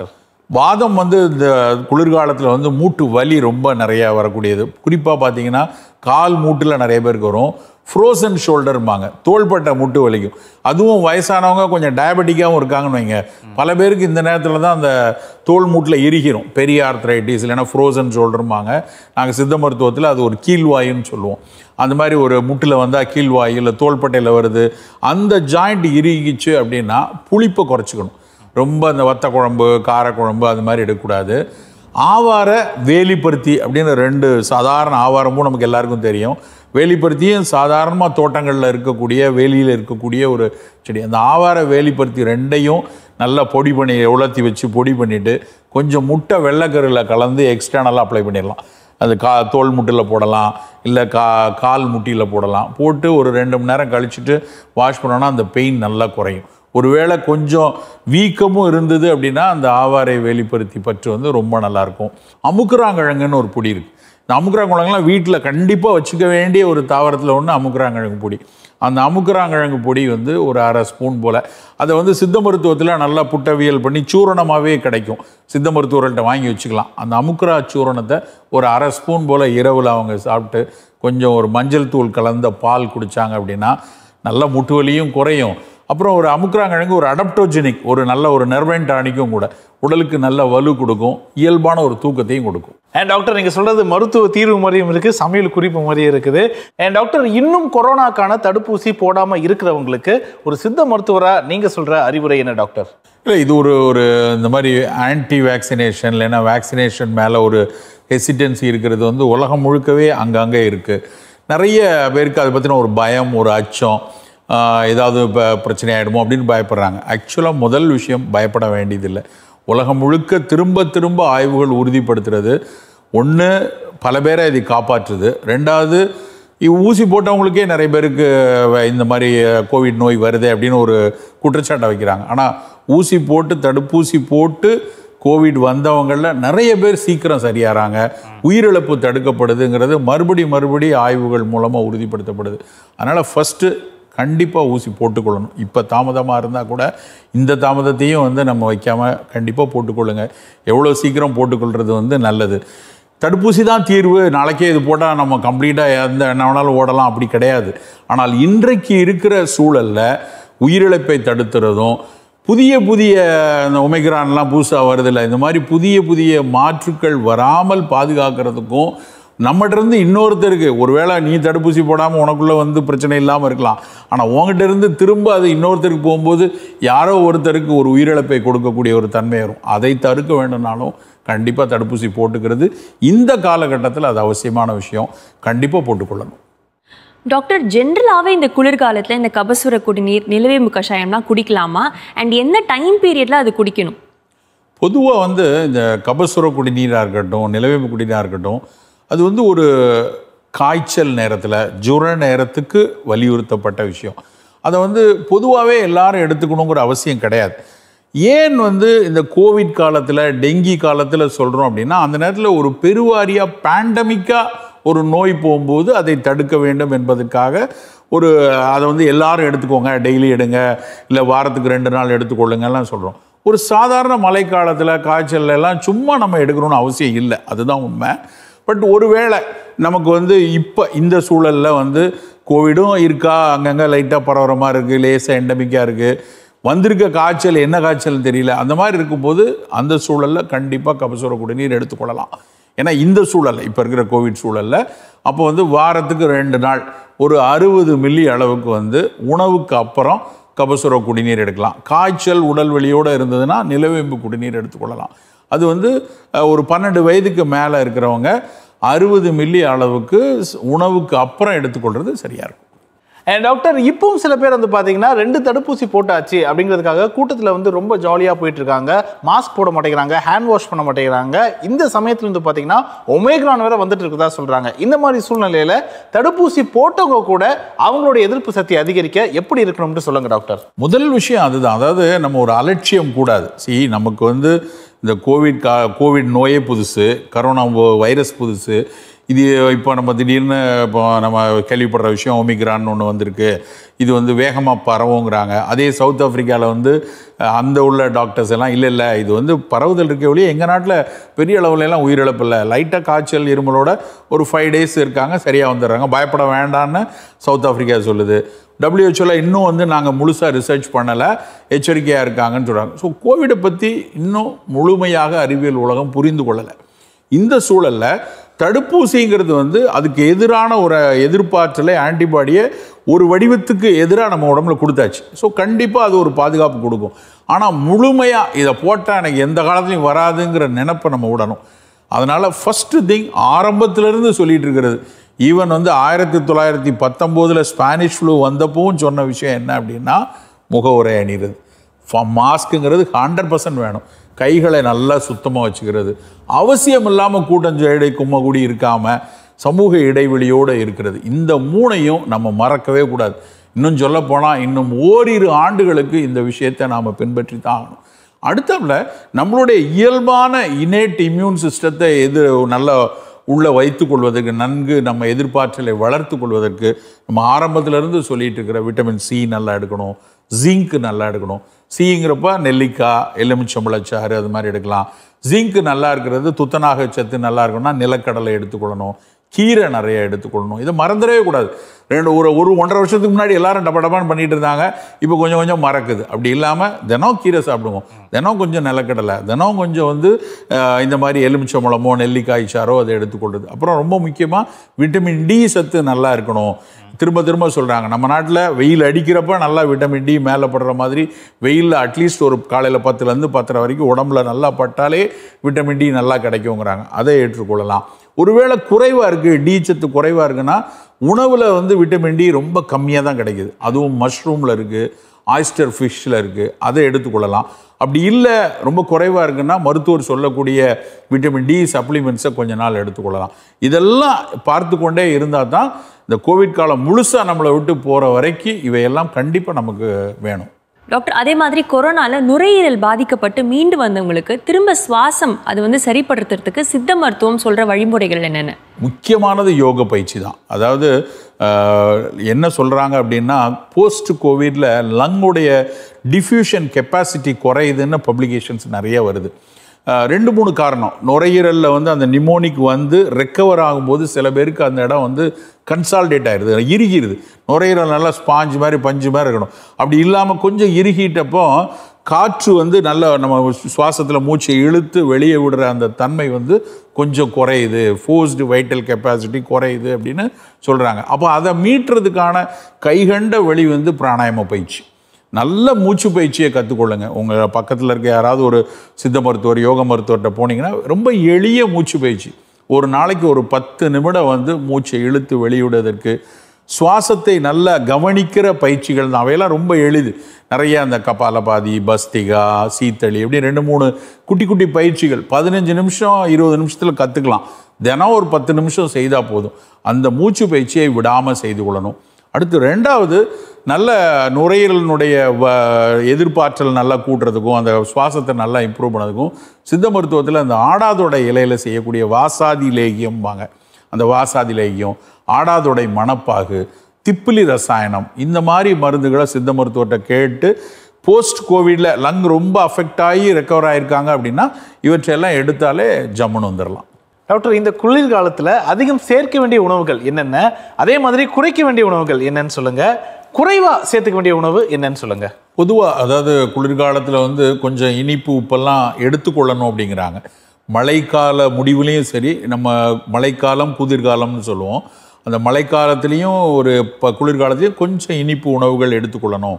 வாதம் வந்து இந்த குளிர்காலத்தில் வந்து மூட்டு வலி ரொம்ப நிறையா வரக்கூடியது குறிப்பாக பார்த்தீங்கன்னா கால் மூட்டில் நிறைய பேருக்கு வரும் ஃப்ரோசன் ஷோல்டர்பாங்க தோள்பட்டை முட்டு வலிக்கும் அதுவும் வயசானவங்க கொஞ்சம் டயபெட்டிக்காகவும் இருக்காங்கன்னு வைங்க பல பேருக்கு இந்த நேரத்தில் தான் அந்த தோல் மூட்டில் இறுகிரும் பெரிய ஆர்த்ரைட்டிஸ் இல்லைன்னா ஃப்ரோசன் ஷோல்டருமாங்க நாங்கள் சித்த மருத்துவத்தில் அது ஒரு கீழ்வாயுன்னு சொல்லுவோம் அந்த மாதிரி ஒரு முட்டில் வந்தால் கீழ்வாயு இல்லை தோள்பட்டையில் வருது அந்த ஜாயிண்ட் இறுகிச்சு அப்படின்னா புளிப்பை குறைச்சிக்கணும் ரொம்ப அந்த வத்த குழம்பு காரக்குழம்பு அது மாதிரி எடுக்கக்கூடாது ஆவார வேலிப்பருத்தி அப்படின்னு ரெண்டு சாதாரண ஆவாரமும் நமக்கு எல்லாருக்கும் தெரியும் வேலிப்பருத்தியும் சாதாரணமாக தோட்டங்களில் இருக்கக்கூடிய வேலியில் இருக்கக்கூடிய ஒரு செடி அந்த ஆவார வேலிப்பருத்தி ரெண்டையும் நல்லா பொடி பண்ணி உலர்த்தி வச்சு பொடி பண்ணிவிட்டு கொஞ்சம் முட்டை வெள்ளைக்கருவில் கலந்து எக்ஸ்டர்னலாக அப்ளை பண்ணிடலாம் அது கா தோல் முட்டில் போடலாம் இல்லை கா கால் முட்டியில் போடலாம் போட்டு ஒரு ரெண்டு மணி நேரம் கழிச்சுட்டு வாஷ் பண்ணோன்னா அந்த பெயின் நல்லா குறையும் ஒருவேளை கொஞ்சம் வீக்கமும் இருந்தது அப்படின்னா அந்த ஆவாரை வேலிப்பருத்தி பற்று வந்து ரொம்ப நல்லாயிருக்கும் அமுக்குறாங்கிழங்குன்னு ஒரு பொடி இருக்குது இந்த அமுக்குறாங்கிழங்குலாம் வீட்டில் கண்டிப்பாக வச்சுக்க வேண்டிய ஒரு தாவரத்தில் ஒன்று அமுக்குறாங்கிழங்கு பொடி அந்த அமுக்குறாங்கிழங்கு பொடி வந்து ஒரு அரை ஸ்பூன் போல் அதை வந்து சித்த மருத்துவத்தில் நல்லா புட்டவியல் பண்ணி சூரணமாகவே கிடைக்கும் சித்த மருத்துவர்கள்ட்ட வாங்கி வச்சுக்கலாம் அந்த அமுக்குரா சூரணத்தை ஒரு அரை ஸ்பூன் போல் இரவில் அவங்க சாப்பிட்டு கொஞ்சம் ஒரு மஞ்சள் தூள் கலந்த பால் குடித்தாங்க அப்படின்னா நல்ல முட்டு வலியும் குறையும் அப்புறம் ஒரு அமுக்குறாங்கிழங்கு ஒரு அடப்டோஜெனிக் ஒரு நல்ல ஒரு நெர்வைன் டானிக்கும் கூட உடலுக்கு நல்ல வலு கொடுக்கும் இயல்பான ஒரு தூக்கத்தையும் கொடுக்கும் அண்ட் டாக்டர் நீங்க சொல்றது மருத்துவ தீர்வு மாதிரியும் இருக்கு சமையல் குறிப்பு மாதிரியும் இருக்குது அண்ட் டாக்டர் இன்னும் கொரோனாக்கான தடுப்பூசி போடாம இருக்கிறவங்களுக்கு ஒரு சித்த மருத்துவரா நீங்க சொல்ற அறிவுரை என்ன டாக்டர் இல்லை இது ஒரு ஒரு இந்த மாதிரி ஆன்டி வேக்சினேஷன் இல்லைன்னா வேக்சினேஷன் மேலே ஒரு ஹெசிடென்சி இருக்கிறது வந்து உலகம் முழுக்கவே அங்கங்கே இருக்குது நிறைய பேருக்கு அதை பற்றின ஒரு பயம் ஒரு அச்சம் ஆஹ், ஏதாவது இப்போ பிரச்சனை ஆகிடுமோ அப்படின்னு பயப்படுறாங்க ஆக்சுவலாக முதல் விஷயம் பயப்பட வேண்டியதில்லை உலகம் முழுக்க திரும்ப திரும்ப ஆய்வுகள் உறுதிப்படுத்துறது ஒன்று பல பேரை இது காப்பாற்றுது ரெண்டாவது இ- ஊசி போட்டவங்களுக்கே நிறைய பேருக்கு வ- இந்த மாதிரி அஹ், கோவிட் நோய் வருது அப்படின்னு ஒரு குற்றச்சாட்டை வைக்கிறாங்க ஆனால் ஊசி போட்டு தடுப்பூசி போட்டு கோவிட் வந்தவங்களில் நிறைய பேர் சீக்கிரம் சரியாகிறாங்க உயிரிழப்பு தடுக்கப்படுதுங்கிறது மறுபடி மறுபடி ஆய்வுகள் மூலமாக உறுதிப்படுத்தப்படுது அதனால் ஃபஸ்ட்டு கண்டிப்பாக ஊசி போட்டுக்கொள்ளணும் இப்போ தாமதமாக இருந்தால் கூட இந்த தாமதத்தையும் வந்து நம்ம வைக்காமல் கண்டிப்பாக போட்டுக்கொள்ளுங்க எவ்வளோ சீக்கிரம் போட்டுக்கொள்கிறது வந்து நல்லது தடுப்பூசி தான் தீர்வு நாளைக்கே இது போட்டால் நம்ம கம்ப்ளீட்டாக எந்த என்ன வேணாலும் ஓடலாம் அப்படி கிடையாது ஆனால் இன்றைக்கு இருக்கிற சூழலில் உயிரிழப்பை தடுத்துறதும் புதிய புதிய இந்த ஒமைக்ரான்லாம் புதுசாக வருதில்ல இந்த மாதிரி புதிய புதிய மாற்றுக்கள் வராமல் பாதுகாக்கிறதுக்கும் நம்மகிட்ட இருந்து இன்னொருத்தருக்கு ஒருவேளை நீ தடுப்பூசி போடாமல் உனக்குள்ளே வந்து பிரச்சனை இல்லாமல் இருக்கலாம் ஆனால் உங்ககிட்ட இருந்து திரும்ப அது இன்னொருத்தருக்கு போகும்போது யாரோ ஒருத்தருக்கு ஒரு உயிரிழப்பை கொடுக்கக்கூடிய ஒரு தன்மை வரும் அதை தடுக்க வேண்டும்னாலும் கண்டிப்பாக தடுப்பூசி போட்டுக்கிறது இந்த காலகட்டத்தில் அது அவசியமான விஷயம் கண்டிப்பாக போட்டுக்கொள்ளணும் டாக்டர் ஜென்ரலாகவே இந்த குளிர்காலத்தில் இந்த கபசுர குடிநீர் நிலவேம்பு கஷாயம்லாம் குடிக்கலாமா அண்ட் என்ன டைம் பீரியடில் அது குடிக்கணும் பொதுவாக வந்து இந்த கபசுர குடிநீராக இருக்கட்டும் நிலவேம்பு குடிநீராக இருக்கட்டும் அது வந்து ஒரு காய்ச்சல் நேரத்தில் ஜுர நேரத்துக்கு வலியுறுத்தப்பட்ட விஷயம் அதை வந்து பொதுவாகவே எல்லாரும் எடுத்துக்கணுங்கிற அவசியம் கிடையாது ஏன் வந்து இந்த கோவிட் காலத்தில் டெங்கி காலத்தில் சொல்கிறோம் அப்படின்னா அந்த நேரத்தில் ஒரு பெருவாரியாக பேண்டமிக்காக ஒரு நோய் போகும்போது அதை தடுக்க வேண்டும் என்பதற்காக ஒரு அதை வந்து எல்லாரும் எடுத்துக்கோங்க டெய்லி எடுங்க இல்லை வாரத்துக்கு ரெண்டு நாள் எடுத்துக்கொள்ளுங்கலாம் சொல்கிறோம் ஒரு சாதாரண மழைக்காலத்தில் காய்ச்சல்ல எல்லாம் சும்மா நம்ம எடுக்கணும்னு அவசியம் இல்லை அதுதான் உண்மை பட் ஒருவேளை நமக்கு வந்து இப்போ இந்த சூழலில் வந்து கோவிடும் இருக்கா அங்கங்கே லைட்டாக பரவுற மாதிரி இருக்குது லேசாக எண்டமிக்காக இருக்குது வந்திருக்க காய்ச்சல் என்ன காய்ச்சல் தெரியல அந்த மாதிரி இருக்கும்போது அந்த சூழலில் கண்டிப்பாக கபசுர குடிநீர் எடுத்துக்கொள்ளலாம் ஏன்னா இந்த சூழல்ல இப்போ இருக்கிற கோவிட் சூழலில் அப்போ வந்து வாரத்துக்கு ரெண்டு நாள் ஒரு அறுபது மில்லி அளவுக்கு வந்து உணவுக்கு அப்புறம் கபசுர குடிநீர் எடுக்கலாம் காய்ச்சல் உடல் வலியோடு இருந்ததுன்னா நிலவேம்பு குடிநீர் எடுத்துக்கொள்ளலாம் அது வந்து அஹ், ஒரு பன்னெண்டு வயதுக்கு மேலே இருக்கிறவங்க அறுபது மில்லி அளவுக்கு ஸ்- உணவுக்கு அப்புறம் எடுத்துக்கொள்வது சரியாக இருக்கும் அண்ட் டாக்டர் இப்பவும் சில பேர் வந்து பாத்தீங்கன்னா ரெண்டு தடுப்பூசி போட்டாச்சு அப்படிங்கிறதுக்காக கூட்டத்தில் வந்து ரொம்ப ஜாலியாக போயிட்டு இருக்காங்க மாஸ்க் போட மாட்டேங்கிறாங்க ஹேண்ட் வாஷ் பண்ண மாட்டேங்கிறாங்க இந்த சமயத்துல வந்து பாத்தீங்கன்னா ஒமேக்ரான் வேற வந்துட்டு இருக்கதா சொல்றாங்க இந்த மாதிரி சூழ்நிலையில தடுப்பூசி போட்டவங்க கூட அவங்களோட எதிர்ப்பு சக்தி அதிகரிக்க எப்படி இருக்கணும்னு சொல்லுங்க டாக்டர் முதல் விஷயம் அதுதான் அதாவது நம்ம ஒரு அலட்சியம் கூடாது சி நமக்கு வந்து இந்த கோவிட் கா கோவிட் நோயே புதுசு கரோனா வ- வைரஸ் புதுசு இது இப்போ நம்ம திடீர்னு இப்போ நம்ம கேள்விப்படுற விஷயம் ஒமிக்ரான் ஒன்று வந்திருக்கு இது வந்து வேகமாக பரவுங்கிறாங்க அதே சவுத் ஆப்பிரிக்காவில் வந்து அஹ், அந்த உள்ள டாக்டர்ஸ் எல்லாம் இல்லை இல்லை இது வந்து பரவுதல் இருக்க ஒழிய எங்கள் நாட்டில் பெரிய அளவுல எல்லாம் உயிரிழப்பு இல்லை லைட்டாக காய்ச்சல் இருமலோட ஒரு ஃபைவ் டேஸ் இருக்காங்க சரியாக வந்துடுறாங்க பயப்பட வேண்டாம்னு சவுத் ஆப்பிரிக்கா சொல்லுது டபிள்யூஹெச்ஓல இன்னும் வந்து நாங்கள் முழுசாக ரிசர்ச் பண்ணலை எச்சரிக்கையாக இருக்காங்கன்னு சொல்கிறாங்க ஸோ கோவிடை பற்றி இன்னும் முழுமையாக அறிவியல் உலகம் புரிந்து கொள்ளலை இந்த சூழல்ல தடுப்பூசிங்கிறது வந்து அதுக்கு எதிரான ஒரு எதிர்ப்பாற்றலை ஆன்டிபாடியை ஒரு வடிவத்துக்கு எதிராக நம்ம உடம்புல கொடுத்தாச்சு ஸோ கண்டிப்பாக அது ஒரு பாதுகாப்பு கொடுக்கும் ஆனால் முழுமையாக இதை போட்டால் எனக்கு எந்த காலத்துலையும் வராதுங்கிற நினைப்பை நம்ம விடணும் அதனால் ஃபஸ்ட்டு திங் ஆரம்பத்திலிருந்து சொல்லிட்டு இருக்கிறது ஈவன் வந்து ஆயிரத்தி தொள்ளாயிரத்தி பத்தொம்போதில் ஸ்பானிஷ் ஃப்ளூ வந்தப்பவும் சொன்ன விஷயம் என்ன அப்படின்னா முகவுரை அணிகிறது மாஸ்க்குங்கிறது ஹண்ட்ரட் பர்சன்ட் வேணும் கைகளை நல்லா சுத்தமாக வச்சுக்கிறது அவசியம் இல்லாமல் கூட்டஞ்சேடை கும்மகுடி இருக்காமல் சமூக இடைவெளியோடு இருக்கிறது இந்த மூணையும் நம்ம மறக்கவே கூடாது இன்னும் சொல்லப் போனால் இன்னும் ஓரிரு ஆண்டுகளுக்கு இந்த விஷயத்தை நாம் பின்பற்றி தான் ஆகணும் அடுத்ததுல நம்மளுடைய இயல்பான இன்னேட் இம்யூன் சிஸ்டத்தை எது நல்ல உள்ள வைத்துக் கொள்வதற்கு நன்கு நம்ம எதிர்பார்த்தலை வளர்த்து கொள்வதற்கு நம்ம ஆரம்பத்திலிருந்து சொல்லிட்டு இருக்கிற விட்டமின் சி நல்லா எடுக்கணும் ஜிங்க் நல்லா எடுக்கணும் சிங்கிறப்ப நெல்லிக்காய் எலுமிச்சம்பழச்சாறு அது மாதிரி எடுக்கலாம் ஜிங்க் நல்லா இருக்கிறது துத்தநாக சத்து நல்லா இருக்கணும்னா நிலக்கடலை எடுத்துக்கொள்ளணும் கீரை நிறைய எடுத்துக்கொள்ளணும் இதை மறந்துடவே கூடாது ரெண்டு ஒரு ஒரு ஒன்றரை வருஷத்துக்கு முன்னாடி எல்லாரும் டப்ப டப்பான்னு பண்ணிட்டு இருந்தாங்க இப்போ கொஞ்சம் கொஞ்சம் மறக்குது அப்படி இல்லாமல் தினம் கீரை சாப்பிடுவோம் தினம் கொஞ்சம் நிலக்கடலை தினம் கொஞ்சம் வந்து அஹ், இந்த மாதிரி எலுமிச்சம்பழமோ நெல்லிக்காய் சாரோ அதை எடுத்துக்கொள்றது அப்புறம் ரொம்ப முக்கியமாக விட்டமின் டி சத்து நல்லா இருக்கணும் திரும்ப திரும்ப சொல்கிறாங்க நம்ம நாட்டில் வெயில் அடிக்கிறப்ப நல்லா விட்டமின் டி மேலே படுற மாதிரி வெயிலில் அட்லீஸ்ட் ஒரு காலையில் பத்துலேருந்து பத்தரை வரைக்கும் உடம்புல நல்லா பட்டாலே விட்டமின் டி நல்லா கிடைக்குங்கிறாங்க அதை ஏற்றுக்கொள்ளலாம் ஒருவேளை குறைவாக இருக்குது டி சத்து குறைவாக இருக்குன்னா உணவில் வந்து விட்டமின் டி ரொம்ப கம்மியாக தான் கிடைக்குது அதுவும் மஷ்ரூமில் இருக்குது ஆயிஸ்டர் ஃபிஷ்ஷில் இருக்குது அதை எடுத்துக்கொள்ளலாம் அப்படி இல்லை ரொம்ப குறைவாக இருக்குன்னா மருத்துவர் சொல்லக்கூடிய விட்டமின் டி சப்ளிமெண்ட்ஸை கொஞ்ச நாள் எடுத்துக்கொள்ளலாம் இதெல்லாம் பார்த்து கொண்டே இருந்தால் தான் இந்த கோவிட் காலம் முழுசாக நம்மளை விட்டு போகிற வரைக்கும் இவையெல்லாம் கண்டிப்பாக நமக்கு வேணும் டாக்டர் அதே மாதிரி கொரோனால நுரையீரல் பாதிக்கப்பட்டு மீண்டு வந்தவங்களுக்கு திரும்ப சுவாசம் அது வந்து சரிப்படுத்துறதுக்கு சித்த மருத்துவம் சொல்ற வழிமுறைகள் என்னென்ன முக்கியமானது யோக பயிற்சி தான் அதாவது ஆஹ், என்ன சொல்கிறாங்க அப்படின்னா போஸ்ட் கோவிடில் லங்குடைய டிஃப்யூஷன் கெப்பாசிட்டி குறையுதுன்னு பப்ளிகேஷன்ஸ் நிறைய வருது ஆஹ், ரெண்டு மூணு காரணம் நுரையீரலில் வந்து அந்த நிமோனிக் வந்து ரெக்கவர் ஆகும்போது சில பேருக்கு அந்த இடம் வந்து கன்சால்டேட் ஆயிடுது இறுகிடுது நுரையீரல் நல்லா ஸ்பாஞ்ச் மாதிரி பஞ்சு மாதிரி இருக்கணும் அப்படி இல்லாமல் கொஞ்சம் இறுகிட்டப்போ காற்று வந்து நல்ல நம்ம சுவாசத்தில் மூச்சை இழுத்து வெளியே விடுற அந்த தன்மை வந்து கொஞ்சம் குறையுது ஃபோர்ஸ்டு வைட்டல் கெப்பாசிட்டி குறையுது அப்படின்னு சொல்கிறாங்க அப்போ அதை மீட்டுறதுக்கான கைகண்ட வழி வந்து பிராணாயாம பயிற்சி நல்ல மூச்சு பயிற்சியை கற்றுக்கொள்ளுங்க உங்கள் பக்கத்தில் இருக்க யாராவது ஒரு சித்த மருத்துவர் யோக மருத்துவர்கிட்ட போனீங்கன்னா ரொம்ப எளிய மூச்சு பயிற்சி ஒரு நாளைக்கு ஒரு பத்து நிமிடம் வந்து மூச்சை இழுத்து வெளியிடுவதற்கு சுவாசத்தை நல்லா கவனிக்கிற பயிற்சிகள் தான் அவையெல்லாம் ரொம்ப எளிது நிறைய அந்த கபாலபாதி பஸ்திகா சீத்தளி இப்படி ரெண்டு மூணு குட்டி குட்டி பயிற்சிகள் பதினஞ்சு நிமிஷம் இருபது நிமிஷத்தில் கற்றுக்கலாம் தினம் ஒரு பத்து நிமிஷம் செய்தால் போதும் அந்த மூச்சு பயிற்சியை விடாமல் செய்து கொள்ளணும் அடுத்து ரெண்டாவது நல்ல நுரையீரலினுடைய வ- எதிர்ப்பாற்றல் நல்லா கூட்டுறதுக்கும் அந்த சுவாசத்தை நல்லா இம்ப்ரூவ் பண்ணதுக்கும் சித்த மருத்துவத்தில் அந்த ஆடாதோட இலையில செய்யக்கூடிய வாசாதி லேகியம்பாங்க அந்த வாசாதி லேகியம் ஆடாதோடை மணப்பாகு திப்பிலி ரசாயனம் இந்த மாதிரி மருந்துகளை சித்த மருத்துவர்கிட்ட கேட்டு போஸ்ட் கோவிடில் லங் ரொம்ப அஃபெக்ட் ஆகி ரெக்கவர் ஆயிருக்காங்க அப்படின்னா இவற்றையெல்லாம் எடுத்தாலே ஜம்முன்னு வந்துடலாம் டாக்டர் இந்த குளிர்காலத்தில் அதிகம் சேர்க்க வேண்டிய உணவுகள் என்னென்ன அதே மாதிரி குறைக்க வேண்டிய உணவுகள் என்னன்னு சொல்லுங்க குறைவா சேர்த்துக்க வேண்டிய உணவு என்னன்னு சொல்லுங்க பொதுவாக அதாவது குளிர்காலத்தில் வந்து கொஞ்சம் இனிப்பு உப்பெல்லாம் எடுத்துக்கொள்ளணும் அப்படிங்கிறாங்க மழைக்கால முடிவுலேயும் சரி நம்ம மழைக்காலம் குளிர்காலம்னு சொல்லுவோம் அந்த மழைக்காலத்துலேயும் ஒரு இப்போ குளிர்காலத்துலேயும் கொஞ்சம் இனிப்பு உணவுகள் எடுத்துக்கொள்ளணும்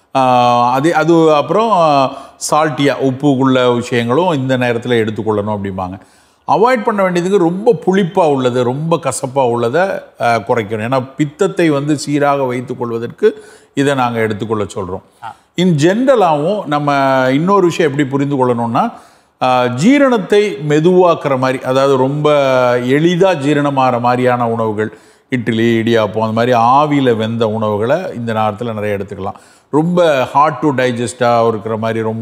ஆஹ் அது அது அப்புறம் சால்ட்டியாக உப்புக்குள்ள விஷயங்களும் இந்த நேரத்தில் எடுத்துக்கொள்ளணும் அப்படிம்பாங்க அவாய்ட் பண்ண வேண்டியதுக்கு ரொம்ப புளிப்பாக உள்ளது ரொம்ப கசப்பாக உள்ளதை ஆஹ், குறைக்கணும் ஏன்னா பித்தத்தை வந்து சீராக வைத்துக்கொள்வதற்கு இதை நாங்கள் எடுத்துக்கொள்ள சொல்கிறோம் இன் ஜென்ரலாகவும் நம்ம இன்னொரு விஷயம் எப்படி புரிந்து கொள்ளணும்னா ஆஹ், ஜீரணத்தை மெதுவாக்குற மாதிரி அதாவது ரொம்ப எளிதாக ஜீரணமாகிற மாதிரியான உணவுகள் இட்லி இடியாப்பம் அந்த மாதிரி ஆவியில் வெந்த உணவுகளை இந்த நேரத்தில் நிறைய எடுத்துக்கலாம் ரொம்ப ஹார்ட் டு டைஜஸ்டாக இருக்கிற மாதிரி ரொம்ப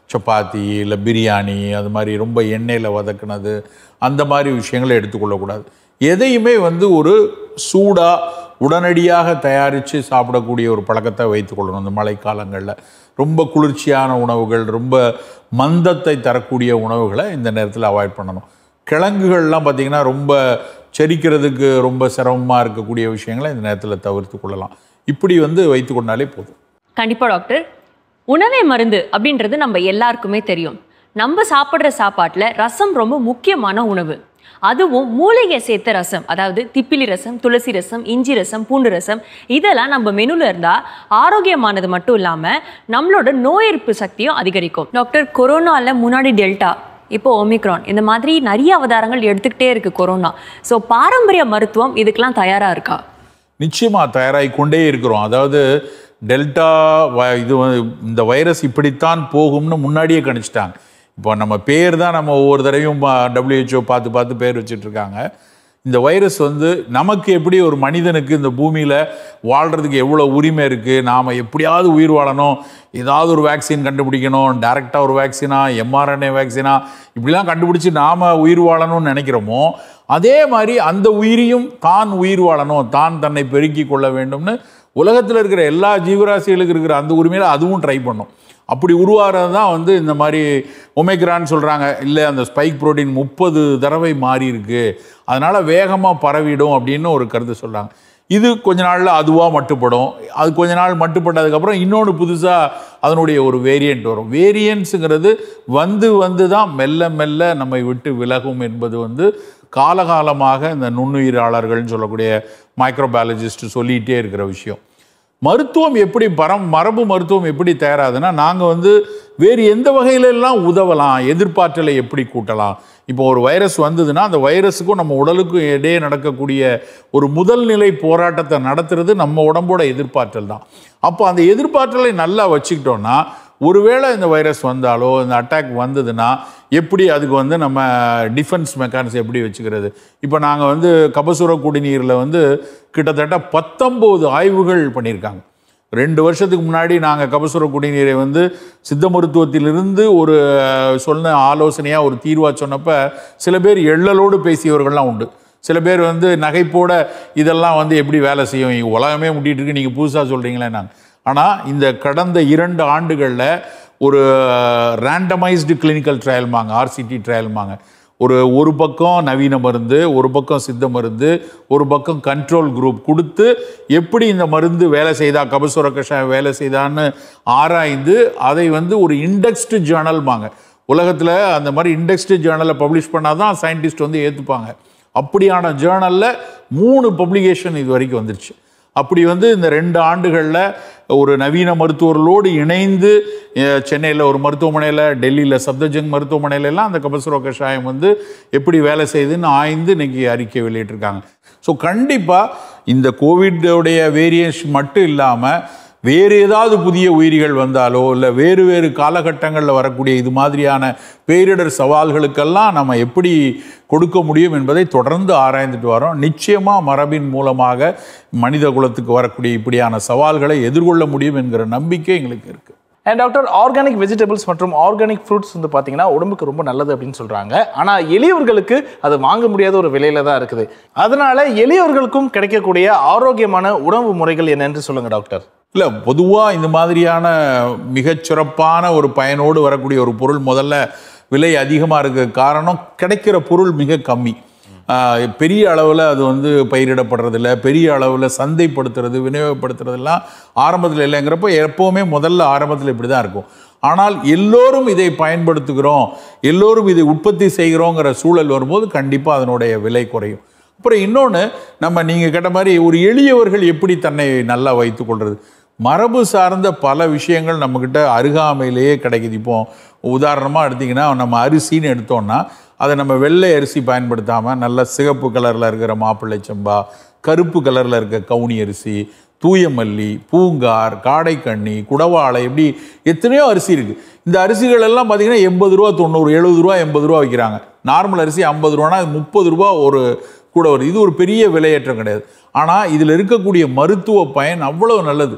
சப்பாத்தி இல்லை பிரியாணி அது மாதிரி ரொம்ப எண்ணெயில் வதக்குனது அந்த மாதிரி விஷயங்களை எடுத்துக்கொள்ளக்கூடாது எதையுமே வந்து ஒரு சூடாக உடனடியாக தயாரித்து சாப்பிடக்கூடிய ஒரு பழக்கத்தை வைத்துக்கொள்ளணும் இந்த மழைக்காலங்களில் ரொம்ப குளிர்ச்சியான உணவுகள் ரொம்ப மந்தத்தை தரக்கூடிய உணவுகளை இந்த நேரத்தில் அவாய்ட் பண்ணணும் கிழங்குகள்லாம் பார்த்திங்கன்னா ரொம்ப செரிக்கிறதுக்கு ரொம்ப சிரமமாக இருக்கக்கூடிய விஷயங்களை இந்த நேரத்தில் தவிர்த்து கொள்ளலாம் இப்படி வந்து வைத்து கொண்டாலே போதும் கண்டிப்பா டாக்டர் உணவே மருந்து அப்படின்றது நம்ம எல்லாருக்குமே தெரியும் நம்ம சாப்பிட்ற சாப்பாட்டில் ரசம் ரொம்ப முக்கியமான உணவு அதுவும் மூலிகை சேர்த்த ரசம் அதாவது திப்பிலி ரசம் துளசி ரசம் இஞ்சி ரசம் பூண்டு ரசம் இதெல்லாம் நம்ம மெனுல இருந்தா ஆரோக்கியமானது மட்டும் இல்லாம நம்மளோட நோய் எதிர்ப்பு சக்தியும் அதிகரிக்கும் டாக்டர் கொரோனால முன்னாடி டெல்டா இப்போ ஒமிக்ரான் இந்த மாதிரி நிறைய அவதாரங்கள் எடுத்துக்கிட்டே இருக்கு கொரோனா ஸோ பாரம்பரிய மருத்துவம் இதுக்கெல்லாம் தயாரா இருக்கா நிச்சயமாக தயாராகி கொண்டே இருக்கிறோம் அதாவது டெல்டா வ- இது வந்து இந்த வைரஸ் இப்படித்தான் போகும்னு முன்னாடியே கணிச்சிட்டாங்க இப்போ நம்ம பேர் தான் நம்ம ஒவ்வொரு தடவையும் டபிள்யூஹெச்ஓ பார்த்து பார்த்து பேர் வச்சுட்டு இருக்காங்க இந்த வைரஸ் வந்து நமக்கு எப்படி ஒரு மனிதனுக்கு இந்த பூமியில் வாழ்கிறதுக்கு எவ்வளோ உரிமை இருக்குது நாம் எப்படியாவது உயிர் வாழணும் ஏதாவது ஒரு வேக்சின் கண்டுபிடிக்கணும் டைரெக்டாக ஒரு வேக்சினா எம்ஆர்என்ஏ வேக்சினா இப்படிலாம் கண்டுபிடிச்சி நாம் உயிர் வாழணும்னு நினைக்கிறோமோ அதே மாதிரி அந்த உயிரையும் தான் உயிர் வாழணும் தான் தன்னை பெருக்கி கொள்ள வேண்டும்னு உலகத்தில் இருக்கிற எல்லா ஜீவராசிகளுக்கு இருக்கிற அந்த உரிமையில் அதுவும் ட்ரை பண்ணும் அப்படி உருவாகிறது தான் வந்து இந்த மாதிரி ஒமேக்ரான்னு சொல்கிறாங்க இல்லை அந்த ஸ்பைக் புரோட்டீன் முப்பது தடவை மாறி இருக்கு அதனால் வேகமாக பரவிடும் அப்படின்னு ஒரு கருத்து சொல்கிறாங்க இது கொஞ்ச நாளில் அதுவாக மட்டுப்படும் அது கொஞ்ச நாள் மட்டுப்பட்டதுக்கப்புறம் இன்னொன்று புதுசாக அதனுடைய ஒரு வேரியண்ட் வரும் வேரியன்ஸுங்கிறது வந்து வந்து தான் மெல்ல மெல்ல நம்மை விட்டு விலகும் என்பது வந்து காலகாலமாக இந்த நுண்ணுயிராளர்கள்னு சொல்லக்கூடிய மைக்ரோபயாலஜிஸ்ட் சொல்லிகிட்டே இருக்கிற விஷயம் மருத்துவம் எப்படி பரம் மரபு மருத்துவம் எப்படி தயாராகுதுன்னா நாங்கள் வந்து வேறு எந்த வகையிலெல்லாம் உதவலாம் எதிர்ப்பாற்றலை எப்படி கூட்டலாம் இப்போ ஒரு வைரஸ் வந்ததுன்னா அந்த வைரஸுக்கும் நம்ம உடலுக்கும் இடையே நடக்கக்கூடிய ஒரு முதல் நிலை போராட்டத்தை நடத்துறது நம்ம உடம்போட எதிர்ப்பாற்றல் தான் அப்போ அந்த எதிர்ப்பாற்றலை நல்லா வச்சுக்கிட்டோம்னா ஒருவேளை இந்த வைரஸ் வந்தாலோ இந்த அட்டாக் வந்ததுன்னா எப்படி அதுக்கு வந்து நம்ம டிஃபென்ஸ் மெக்கானிசம் எப்படி வச்சுக்கிறது இப்போ நாங்கள் வந்து கபசுர குடிநீரில் வந்து கிட்டத்தட்ட பத்தொம்போது ஆய்வுகள் பண்ணியிருக்காங்க ரெண்டு வருஷத்துக்கு முன்னாடி நாங்கள் கபசுர குடிநீரை வந்து சித்த மருத்துவத்திலிருந்து ஒரு அஹ், சொன்ன ஆலோசனையாக ஒரு தீர்வாக சொன்னப்ப சில பேர் எள்ளலோடு பேசியவர்கள்லாம் உண்டு சில பேர் வந்து நகைப்போட இதெல்லாம் வந்து எப்படி வேலை செய்யும் இங்க உலகமே முட்டிட்டு இருக்கு நீங்கள் புதுசாக சொல்கிறீங்களே நாங்கள் ஆனால் இந்த கடந்த இரண்டு ஆண்டுகளில் ஒரு ரேண்டமைஸ்டு கிளினிக்கல் ட்ரையல்மாங்க ஆர்சிடி ட்ரையல்மாங்க ஒரு ஒரு பக்கம் நவீன மருந்து ஒரு பக்கம் சித்த மருந்து ஒரு பக்கம் கண்ட்ரோல் குரூப் கொடுத்து எப்படி இந்த மருந்து வேலை செய்தா கபசுர கஷாயம் வேலை செய்தான்னு ஆராய்ந்து அதை வந்து ஒரு இண்டெக்ஸ்டு ஜேர்னல்மாங்க உலகத்தில் அந்த மாதிரி இண்டெக்ஸ்டு ஜேர்னலை பப்ளிஷ் பண்ணால் தான் சயின்டிஸ்ட் வந்து ஏற்றுப்பாங்க அப்படியான ஜேர்னலில் மூணு பப்ளிகேஷன் இது வரைக்கும் வந்துருச்சு அப்படி வந்து இந்த ரெண்டு ஆண்டுகளில் ஒரு நவீன மருத்துவர்களோடு இணைந்து சென்னையில் ஒரு மருத்துவமனையில் டெல்லியில் சப்தஜங் மருத்துவமனையில எல்லாம் அந்த கபசுர கஷாயம் வந்து எப்படி வேலை செய்யுதுன்னு ஆய்ந்து இன்னைக்கு அறிக்கை வெளியிட்டிருக்காங்க ஸோ கண்டிப்பாக இந்த கோவிடோடைய வேரியன்ஸ் மட்டும் இல்லாமல் வேறு ஏதாவது புதிய உயிரிகள் வந்தாலோ இல்லை வேறு வேறு காலகட்டங்களில் வரக்கூடிய இது மாதிரியான பேரிடர் சவால்களுக்கெல்லாம் நம்ம எப்படி கொடுக்க முடியும் என்பதை தொடர்ந்து ஆராய்ந்துட்டு வரோம் நிச்சயமாக மரபின் மூலமாக மனித குலத்துக்கு வரக்கூடிய இப்படியான சவால்களை எதிர்கொள்ள முடியும் என்கிற நம்பிக்கை எங்களுக்கு இருக்குது அண்ட் டாக்டர் ஆர்கானிக் வெஜிடபிள்ஸ் மற்றும் ஆர்கானிக் ஃப்ரூட்ஸ் வந்து பார்த்தீங்கன்னா உடம்புக்கு ரொம்ப நல்லது அப்படின்னு சொல்கிறாங்க ஆனால் எளியவர்களுக்கு அது வாங்க முடியாத ஒரு விலையில தான் இருக்குது அதனால எளியவர்களுக்கும் கிடைக்கக்கூடிய ஆரோக்கியமான உணவு முறைகள் என்னன்னு சொல்லுங்க டாக்டர் இல்லை பொதுவாக இந்த மாதிரியான மிகச்சிறப்பான ஒரு பயனோடு வரக்கூடிய ஒரு பொருள் முதல்ல விலை அதிகமாக இருக்க காரணம் கிடைக்கிற பொருள் மிக கம்மி ஆஹ் பெரிய அளவில் அது வந்து பயிரிடப்படுறதில்ல பெரிய அளவில் சந்தைப்படுத்துறது விநியோகப்படுத்துறதெல்லாம் ஆரம்பத்தில் இல்லைங்கிறப்ப எப்போவுமே முதல்ல ஆரம்பத்தில் இப்படி தான் இருக்கும் ஆனால் எல்லோரும் இதை பயன்படுத்துகிறோம் எல்லோரும் இதை உற்பத்தி செய்கிறோங்கிற சூழல் வரும்போது கண்டிப்பாக அதனுடைய விலை குறையும் அப்புறம் இன்னொன்று நம்ம நீங்கள் கேட்ட மாதிரி ஒரு எளியவர்கள் எப்படி தன்னை நல்லா வைத்துக்கொள்றது மரபு சார்ந்த பல விஷயங்கள் நம்மக்கிட்ட அருகாமையிலேயே கிடைக்குது இப்போ உதாரணமாக எடுத்திங்கன்னா நம்ம அரிசின்னு எடுத்தோம்னா அதை நம்ம வெள்ளை அரிசி பயன்படுத்தாமல் நல்ல சிகப்பு கலரில் இருக்கிற மாப்பிள்ளை சம்பா கருப்பு கலரில் இருக்க கவுனி அரிசி தூயமல்லி பூங்கார் காடைக்கண்ணி குடவாழை இப்படி எத்தனையோ அரிசி இருக்குது இந்த அரிசிகள் எல்லாம் பார்த்தீங்கன்னா எண்பது ரூபா தொண்ணூறு எழுபது ரூபா எண்பது ரூபா விற்கிறாங்க நார்மல் அரிசி ஐம்பது ரூபானா அது முப்பது ரூபா ஒரு கூட வருது இது ஒரு பெரிய விலையேற்றம் கிடையாது ஆனால் இதில் இருக்கக்கூடிய மருத்துவ பயன் அவ்வளவு நல்லது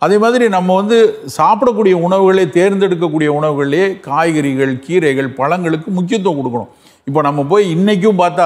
அதே மாதிரி நம்ம வந்து சாப்பிடக்கூடிய உணவுகளை தேர்ந்தெடுக்கக்கூடிய உணவுகளிலே காய்கறிகள் கீரைகள் பழங்களுக்கு முக்கியத்துவம் கொடுக்கணும் இப்போ நம்ம போய் இன்றைக்கும் பார்த்தா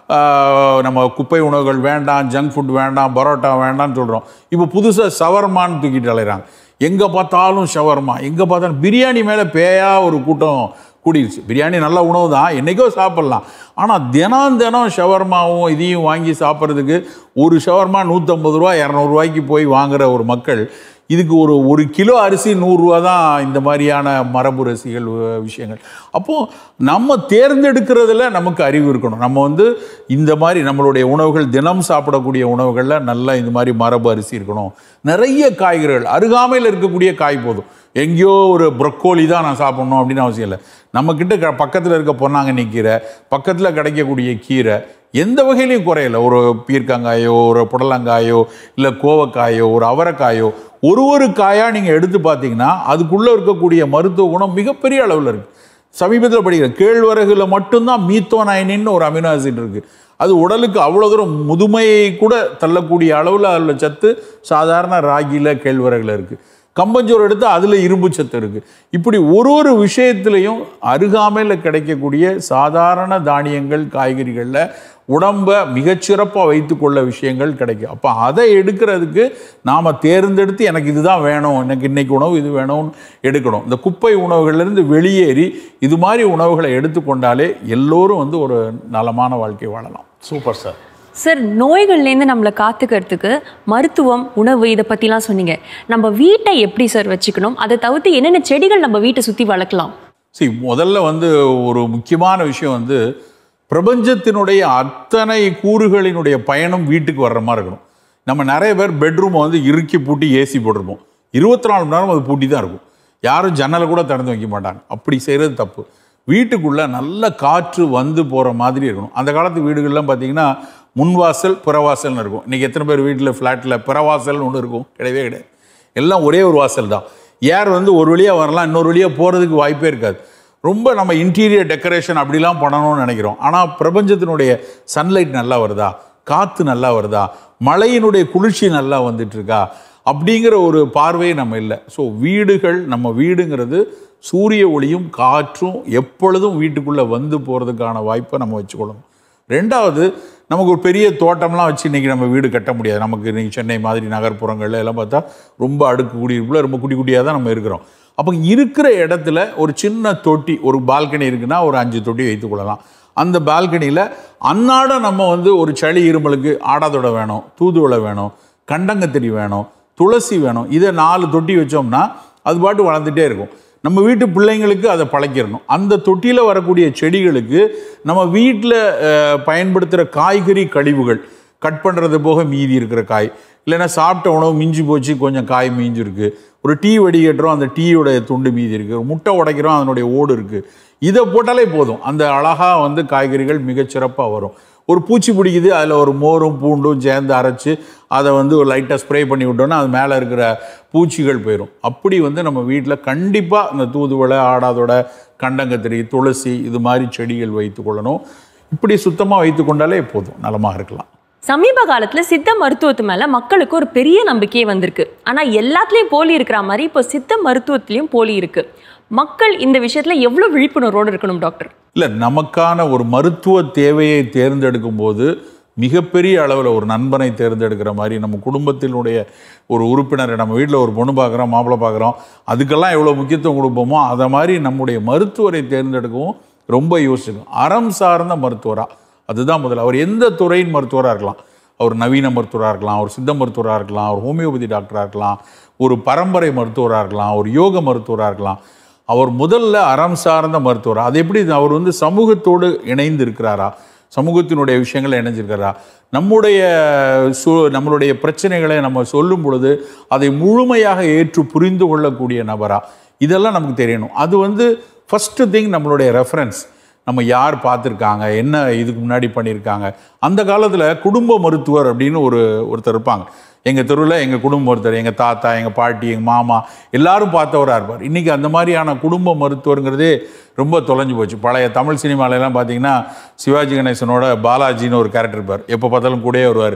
ஆஹ், நம்ம குப்பை உணவுகள் வேண்டாம் ஜங்க் ஃபுட் வேண்டாம் பரோட்டா வேண்டாம்னு சொல்கிறோம் இப்போ புதுசாக ஷவர்மான்னு தூக்கிட்டு அலைகிறாங்க எங்கே பார்த்தாலும் ஷவர்மா எங்கே பார்த்தாலும் பிரியாணி மேலே பேயா ஒரு கூட்டம் கூடிருச்சு பிரியாணி நல்ல உணவு தான் என்றைக்கோ சாப்பிட்லாம் ஆனால் தினம் தினம் ஷவர்மாவும் இதையும் வாங்கி சாப்பிட்றதுக்கு ஒரு ஷவர்மா நூற்றம்பது ரூபா இரநூறுவாய்க்கு போய் வாங்குற ஒரு மக்கள் இதுக்கு ஒரு ஒரு கிலோ அரிசி நூறுரூவா தான் இந்த மாதிரியான மரபு ரசிகள் அஹ், விஷயங்கள் அப்போது நம்ம தேர்ந்தெடுக்கிறதுல நமக்கு அறிவு இருக்கணும் நம்ம வந்து இந்த மாதிரி நம்மளுடைய உணவுகள் தினம் சாப்பிடக்கூடிய உணவுகளில் நல்ல இந்த மாதிரி மரபு அரிசி இருக்கணும் நிறைய காய்கறிகள் அருகாமையில் இருக்கக்கூடிய காய் போதும் எங்கேயோ ஒரு ப்ரொக்கோலி தான் நான் சாப்பிடணும் அப்படின்னு அவசியம் இல்லை நம்மக்கிட்ட க பக்கத்தில் இருக்க பொன்னாங்கண்ணி கீரை பக்கத்தில் கிடைக்கக்கூடிய கீரை எந்த வகையிலையும் குறையல ஒரு பீர்க்கங்காயோ ஒரு புடலங்காயோ இல்லை கோவக்காயோ ஒரு அவரைக்காயோ ஒரு ஒரு காயாக நீங்கள் எடுத்து பார்த்தீங்கன்னா அதுக்குள்ளே இருக்கக்கூடிய மருத்துவ குணம் மிகப்பெரிய அளவில் இருக்குது சமீபத்தில் படிக்கிறேன் கேழ்வரகுல மட்டும்தான் மீத்தோனைனின்னு ஒரு அமினோ ஆசிட் இருக்குது அது உடலுக்கு அவ்வளோ தூரம் முதுமையை கூட தள்ளக்கூடிய அளவில் அதில் சத்து சாதாரண ராகியில் கேழ்வரகுல இருக்குது கம்பஞ்சோறு எடுத்து அதில் இரும்பு சத்து இருக்குது இப்படி ஒரு ஒரு விஷயத்துலையும் அருகாமையில் கிடைக்கக்கூடிய சாதாரண தானியங்கள் காய்கறிகளில் உடம்பை மிகச்சிறப்பாக வைத்துக்கொள்ள விஷயங்கள் கிடைக்கும் அப்போ அதை எடுக்கிறதுக்கு நாம் தேர்ந்தெடுத்து எனக்கு இதுதான் வேணும் எனக்கு இன்னைக்கு உணவு இது வேணும்னு எடுக்கணும் இந்த குப்பை உணவுகள்லேருந்து வெளியேறி இது மாதிரி உணவுகளை எடுத்துக்கொண்டாலே எல்லோரும் வந்து ஒரு நலமான வாழ்க்கை வாழலாம் சூப்பர் சார் சார் நோய்கள்லேருந்து நம்மளை காத்துக்கிறதுக்கு மருத்துவம் உணவு இதை பற்றிலாம் சொன்னீங்க நம்ம வீட்டை எப்படி சார் வச்சுக்கணும் அதை தவிர்த்து என்னென்ன செடிகள் நம்ம வீட்டை சுற்றி வளர்க்கலாம் சரி முதல்ல வந்து ஒரு முக்கியமான விஷயம் வந்து பிரபஞ்சத்தினுடைய அத்தனை கூறுகளினுடைய பயணம் வீட்டுக்கு வர்ற மாதிரி இருக்கணும் நம்ம நிறைய பேர் பெட்ரூமை வந்து இறுக்கி பூட்டி ஏசி போட்டிருப்போம் இருபத்தி நாலு மணி நேரம் அது பூட்டி தான் இருக்கும் யாரும் ஜன்னலை கூட திறந்து வைக்க மாட்டாங்க அப்படி செய்கிறது தப்பு வீட்டுக்குள்ளே நல்ல காற்று வந்து போகிற மாதிரி இருக்கணும் அந்த காலத்து வீடுகள்லாம் பார்த்தீங்கன்னா முன்வாசல் புறவாசல்னு இருக்கும் இன்றைக்கி எத்தனை பேர் வீட்டில் ஃப்ளாட்டில் புறவாசல்னு ஒன்று இருக்கும் கிடையவே கிடையாது எல்லாம் ஒரே ஒரு வாசல் தான் ஏர் வந்து ஒரு வழியாக வரலாம் இன்னொரு வழியாக போகிறதுக்கு வாய்ப்பே இருக்காது ரொம்ப நம்ம இன்டீரியர் டெக்கரேஷன் அப்படிலாம் பண்ணணும்னு நினைக்கிறோம் ஆனால் பிரபஞ்சத்தினுடைய சன்லைட் நல்லா வருதா காற்று நல்லா வருதா மழையினுடைய குளிர்ச்சி நல்லா வந்துட்டு இருக்கா அப்படிங்கிற ஒரு பார்வையே நம்ம இல்லை ஸோ வீடுகள் நம்ம வீடுங்கிறது சூரிய ஒளியும் காற்றும் எப்பொழுதும் வீட்டுக்குள்ளே வந்து போகிறதுக்கான வாய்ப்பை நம்ம வச்சுக்கொள்ளணும் ரெண்டாவது நமக்கு ஒரு பெரிய தோட்டம்லாம் வச்சு இன்றைக்கி நம்ம வீடு கட்ட முடியாது நமக்கு இன்னைக்கு சென்னை மாதிரி நகர்ப்புறங்கள்ல எல்லாம் பார்த்தா ரொம்ப அடுக்கு குடியிருப்புல ரொம்ப குட்டி குட்டியாக தான் நம்ம இருக்கிறோம் அப்போ இருக்கிற இடத்துல ஒரு சின்ன தொட்டி ஒரு பால்கனி இருக்குன்னா ஒரு அஞ்சு தொட்டி வைத்துக் கொள்ளலாம் அந்த பால்கனியில் அன்னாட நம்ம வந்து ஒரு சளி இருமலுக்கு ஆடாதொடை வேணும் தூதுவளை வேணும் கண்டங்கத்திரி வேணும் துளசி வேணும் இதை நாலு தொட்டி வச்சோம்னா அது பாட்டு வளர்ந்துட்டே இருக்கும் நம்ம வீட்டு பிள்ளைங்களுக்கு அதை பழக்கிடணும் அந்த தொட்டியில் வரக்கூடிய செடிகளுக்கு நம்ம வீட்டில் பயன்படுத்துகிற காய்கறி கழிவுகள் கட் பண்ணுறது போக மீதி இருக்கிற காய் இல்லைன்னா சாப்பிட்ட உணவு மிஞ்சி போச்சு கொஞ்சம் காய் மீஞ்சிருக்கு ஒரு டீ வடிகட்டுறோம் அந்த டீயோட துண்டு மீதி இருக்குது ஒரு முட்டை உடைக்கிறோம் அதனுடைய ஓடு இருக்குது இதை போட்டாலே போதும் அந்த அழகாக வந்து காய்கறிகள் மிகச்சிறப்பாக வரும் ஒரு பூச்சி பிடிக்குது அதில் ஒரு மோரும் பூண்டும் சேர்ந்து அரைச்சு அதை வந்து ஒரு லைட்டாக ஸ்ப்ரே பண்ணி விட்டோன்னா அது மேலே இருக்கிற பூச்சிகள் போயிடும் அப்படி வந்து நம்ம வீட்டில் கண்டிப்பாக இந்த தூதுவளை ஆடாதோட கண்டங்கத்திரி துளசி இது மாதிரி செடிகள் வைத்து கொள்ளணும் இப்படி சுத்தமாக வைத்து கொண்டாலே போதும் நலமாக இருக்கலாம் சமீப காலத்துல சித்த மருத்துவத்து மேல மக்களுக்கு ஒரு பெரிய நம்பிக்கையே வந்திருக்கு ஆனா எல்லாத்துலயும் போலி இருக்கிற மாதிரி இப்போ சித்த மருத்துவத்திலயும் போலி இருக்கு மக்கள் இந்த விஷயத்துல எவ்வளவு விழிப்புணர்வோடு இருக்கணும் டாக்டர் இல்லை நமக்கான ஒரு மருத்துவ தேவையை தேர்ந்தெடுக்கும் போது மிகப்பெரிய அளவில் ஒரு நண்பனை தேர்ந்தெடுக்கிற மாதிரி நம்ம குடும்பத்தினுடைய ஒரு உறுப்பினரை நம்ம வீட்டில் ஒரு பொண்ணு பார்க்குறோம் மாப்பிள்ளை பார்க்குறோம் அதுக்கெல்லாம் எவ்வளோ முக்கியத்துவம் கொடுப்போமோ அதை மாதிரி நம்முடைய மருத்துவரை தேர்ந்தெடுக்கவும் ரொம்ப யோசிக்கணும் அறம் சார்ந்த மருத்துவராக அதுதான் முதல்ல அவர் எந்த துறையின் மருத்துவராக இருக்கலாம் அவர் நவீன மருத்துவராக இருக்கலாம் ஒரு சித்த மருத்துவராக இருக்கலாம் ஒரு ஹோமியோபதி டாக்டராக இருக்கலாம் ஒரு பரம்பரை மருத்துவராக இருக்கலாம் ஒரு யோக மருத்துவராக இருக்கலாம் அவர் முதல்ல அறம் சார்ந்த மருத்துவர் அது எப்படி அவர் வந்து சமூகத்தோடு இணைந்து இருக்கிறாரா சமூகத்தினுடைய விஷயங்களை இணைஞ்சிருக்கிறா நம்முடைய சு நம்மளுடைய பிரச்சனைகளை நம்ம சொல்லும் பொழுது அதை முழுமையாக ஏற்று புரிந்து கொள்ளக்கூடிய நபரா இதெல்லாம் நமக்கு தெரியணும் அது வந்து ஃபஸ்ட்டு திங் நம்மளுடைய ரெஃபரன்ஸ் நம்ம யார் பார்த்துருக்காங்க என்ன இதுக்கு முன்னாடி பண்ணியிருக்காங்க அந்த காலத்தில் குடும்ப மருத்துவர் அப்படின்னு ஒரு ஒருத்தர் இருப்பாங்க எங்கள் தெருவில் எங்கள் குடும்ப மருத்துவர் எங்கள் தாத்தா எங்கள் பாட்டி எங்கள் மாமா எல்லாரும் பார்த்தவராக இருப்பார் இன்றைக்கி அந்த மாதிரியான குடும்ப மருத்துவருங்கிறதே ரொம்ப தொலைஞ்சு போச்சு பழைய தமிழ் சினிமாலெல்லாம் பார்த்தீங்கன்னா சிவாஜி கணேசனோட பாலாஜின்னு ஒரு கேரக்டர் இருப்பார் எப்போ பார்த்தாலும் கூடயே வருவார்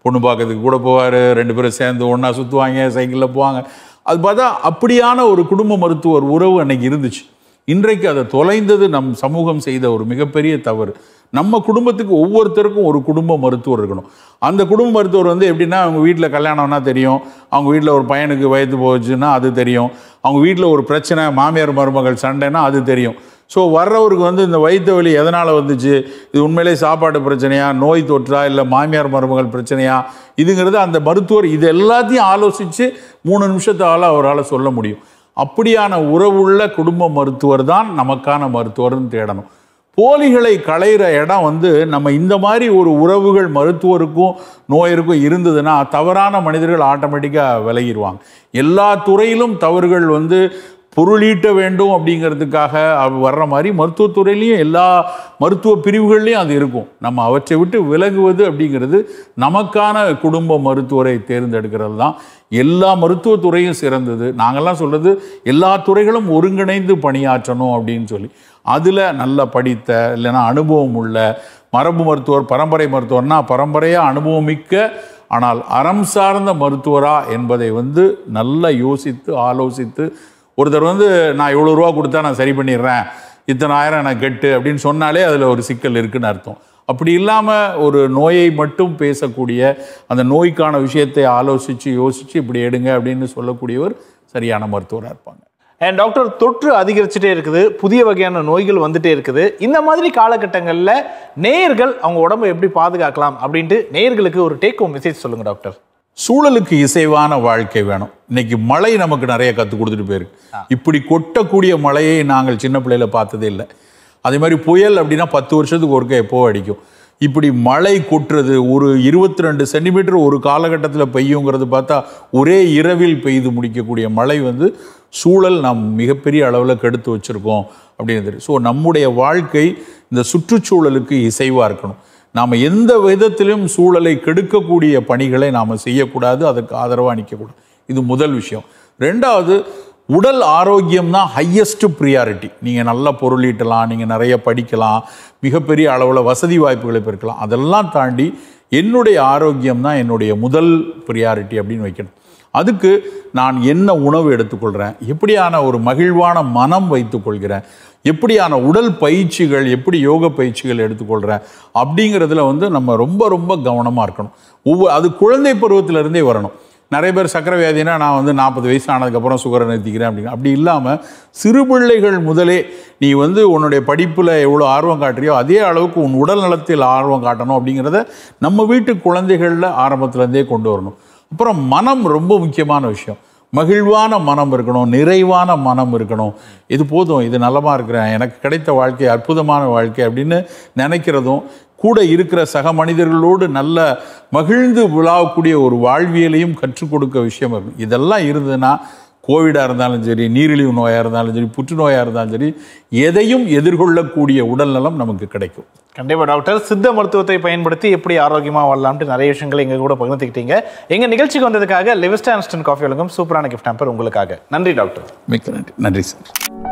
பொண்ணு பார்க்கறதுக்கு கூட போவார் ரெண்டு பேரும் சேர்ந்து ஒன்றா சுற்றுவாங்க சைக்கிளில் போவாங்க அது பார்த்தா அப்படியான ஒரு குடும்ப மருத்துவர் உறவு அன்னைக்கு இருந்துச்சு இன்றைக்கு அதை தொலைந்தது நம் சமூகம் செய்த ஒரு மிகப்பெரிய தவறு நம்ம குடும்பத்துக்கு ஒவ்வொருத்தருக்கும் ஒரு குடும்ப மருத்துவர் இருக்கணும் அந்த குடும்ப மருத்துவர் வந்து எப்படின்னா அவங்க வீட்டில் கல்யாணம்னா தெரியும் அவங்க வீட்டில் ஒரு பையனுக்கு வயது போச்சுன்னா அது தெரியும் அவங்க வீட்டில் ஒரு பிரச்சனை மாமியார் மருமகள் சண்டைனா அது தெரியும் ஸோ வர்றவருக்கு வந்து இந்த வயிற்று வலி எதனால் வந்துச்சு இது உண்மையிலே சாப்பாடு பிரச்சனையா நோய் தொற்றா இல்லை மாமியார் மருமகள் பிரச்சனையா இதுங்கிறது அந்த மருத்துவர் இது எல்லாத்தையும் ஆலோசித்து மூணு நிமிஷத்தால் அவரால் சொல்ல முடியும் அப்படியான உறவுள்ள குடும்ப மருத்துவர் தான் நமக்கான மருத்துவர்னு தேடணும் போலிகளை களையிற இடம் வந்து நம்ம இந்த மாதிரி ஒரு உறவுகள் மருத்துவருக்கும் நோயருக்கும் இருந்ததுன்னா தவறான மனிதர்கள் ஆட்டோமேட்டிக்காக விலகிடுவாங்க எல்லா துறையிலும் தவறுகள் வந்து பொருளீட்ட வேண்டும் அப்படிங்கிறதுக்காக அவ- வர்ற மாதிரி மருத்துவத்துறையிலையும் எல்லா மருத்துவ பிரிவுகள்லையும் அது இருக்கும் நம்ம அவற்றை விட்டு விலகுவது அப்படிங்கிறது நமக்கான குடும்ப மருத்துவரை தேர்ந்தெடுக்கிறது தான் எல்லா மருத்துவத்துறையும் சிறந்தது நாங்கள்லாம் சொல்றது எல்லா துறைகளும் ஒருங்கிணைந்து பணியாற்றணும் அப்படின்னு சொல்லி அதில் நல்லா படித்த இல்லைன்னா அனுபவம் உள்ள மரபு மருத்துவர் பரம்பரை மருத்துவர்னா பரம்பரையாக அனுபவமிக்க ஆனால் அறம் சார்ந்த மருத்துவரா என்பதை வந்து நல்லா யோசித்து ஆலோசித்து ஒருத்தர் வந்து நான் இவ்வளோ ரூபா கொடுத்தா நான் சரி பண்ணிடுறேன் இத்தனை ஆயிரம் எனக்கு கெட்டு அப்படின்னு சொன்னாலே அதில் ஒரு சிக்கல் இருக்குன்னு அர்த்தம் அப்படி இல்லாமல் ஒரு நோயை மட்டும் பேசக்கூடிய அந்த நோய்க்கான விஷயத்தை ஆலோசித்து யோசித்து இப்படி எடுங்க அப்படின்னு சொல்லக்கூடியவர் சரியான மருத்துவராக இருப்பாங்க அண்ட் டாக்டர் தொற்று அதிகரிச்சுட்டே இருக்குது புதிய வகையான நோய்கள் வந்துட்டே இருக்குது இந்த மாதிரி காலகட்டங்களில் நேயர்கள் அவங்க உடம்பை எப்படி பாதுகாக்கலாம் அப்படின்ட்டு நேயர்களுக்கு ஒரு டேக் ஹோம் மெசேஜ் சொல்லுங்க டாக்டர் சூழலுக்கு இசைவான வாழ்க்கை வேணும் இன்னைக்கு மழை நமக்கு நிறைய கற்றுக் கொடுத்துட்டு போயிருக்கு இப்படி கொட்டக்கூடிய மழையை நாங்கள் சின்ன பிள்ளையில பார்த்ததே இல்லை அதே மாதிரி புயல் அப்படின்னா பத்து வருஷத்துக்கு ஒருக்க எப்போ அடிக்கும் இப்படி மழை கொட்டுறது ஒரு இருபத்தி ரெண்டு சென்டிமீட்டர் ஒரு காலகட்டத்தில் பெய்யுங்கிறது பார்த்தா ஒரே இரவில் பெய்து முடிக்கக்கூடிய மழை வந்து சூழல் நாம் மிகப்பெரிய அளவில் கெடுத்து வச்சுருக்கோம் அப்படிங்கிறது ஸோ நம்முடைய வாழ்க்கை இந்த சுற்றுச்சூழலுக்கு இசைவாக இருக்கணும் நாம் எந்த விதத்திலும் சூழலை கெடுக்கக்கூடிய பணிகளை நாம் செய்யக்கூடாது அதுக்கு ஆதரவாக நிற்கக்கூடாது இது முதல் விஷயம் ரெண்டாவது உடல் ஆரோக்கியம் தான் ஹையஸ்ட் ப்ரியாரிட்டி நீங்கள் நல்ல பொருளீட்டலாம் நீங்கள் நிறைய படிக்கலாம் மிகப்பெரிய அளவில் வசதி வாய்ப்புகளை பெருக்கலாம் அதெல்லாம் தாண்டி என்னுடைய ஆரோக்கியம் தான் என்னுடைய முதல் ப்ரியாரிட்டி அப்படின்னு வைக்கணும் அதுக்கு நான் என்ன உணவு எடுத்துக்கொள்கிறேன் எப்படியான ஒரு மகிழ்வான மனம் வைத்துக்கொள்கிறேன் எப்படியான உடல் பயிற்சிகள் எப்படி யோக பயிற்சிகள் எடுத்துக்கொள்கிறேன் அப்படிங்கிறதுல வந்து நம்ம ரொம்ப ரொம்ப கவனமாக இருக்கணும் ஒவ்வொரு அது குழந்தை பருவத்திலிருந்தே வரணும் நிறைய பேர் சக்கரை வியாதினா நான் வந்து நாற்பது வயசு ஆனதுக்கப்புறம் சுகரை நிறுத்திக்கிறேன் அப்படிங்க அப்படி இல்லாமல் சிறு பிள்ளைகள் முதலே நீ வந்து உன்னுடைய படிப்பில் எவ்வளோ ஆர்வம் காட்டுறியோ அதே அளவுக்கு உன் உடல் நலத்தில் ஆர்வம் காட்டணும் அப்படிங்கிறத நம்ம வீட்டு குழந்தைகளில் ஆரம்பத்துலேருந்தே கொண்டு வரணும் அப்புறம் மனம் ரொம்ப முக்கியமான விஷயம் மகிழ்வான மனம் இருக்கணும் நிறைவான மனம் இருக்கணும் இது போதும் இது நலமா இருக்கிறேன் எனக்கு கிடைத்த வாழ்க்கை அற்புதமான வாழ்க்கை அப்படின்னு நினைக்கிறதும் கூட இருக்கிற சக மனிதர்களோடு நல்ல மகிழ்ந்து விழாவக்கூடிய ஒரு வாழ்வியலையும் கற்றுக் கொடுக்க விஷயம் இருக்கும் இதெல்லாம் இருந்ததுன்னா கோவிடாக இருந்தாலும் சரி நீரிழிவு நோயாக இருந்தாலும் சரி புற்றுநோயாக இருந்தாலும் சரி எதையும் எதிர்கொள்ளக்கூடிய உடல்நலம் நமக்கு கிடைக்கும் கண்டிப்பா டாக்டர் சித்த மருத்துவத்தை பயன்படுத்தி எப்படி ஆரோக்கியமா வாழலாம்ட்டு நிறைய விஷயங்களை எங்க கூட பகிர்ந்துக்கிட்டீங்க எங்க நிகழ்ச்சிக்கு வந்ததுக்காக லிவிஸ்டா இன்ஸ்டன்ட் காஃபி வழங்கும் சூப்பரான கிஃப்ட் ஹாம்பர் உங்களுக்காக நன்றி டாக்டர் மிக்க நன்றி நன்றி சார்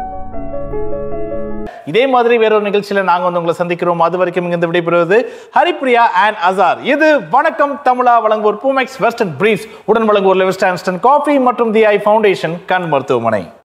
இதே மாதிரி வேற ஒரு நிகழ்ச்சியில நாங்க வந்து உங்களை சந்திக்கிறோம் அது வரைக்கும் இங்கிருந்து விடைபெறுவது ஹரிப்ரியா அண்ட் அசார் இது வணக்கம் தமிழா வழங்குவோர் பூமெக்ஸ் வெஸ்டர்ன் பிரீஸ் உடன் வழங்குவோர் லிவிஸ்டா இன்ஸ்டன்ட் காஃபி மற்றும் தி ஐ ஃபவுண்டேஷன் கண் மருத்துவமனை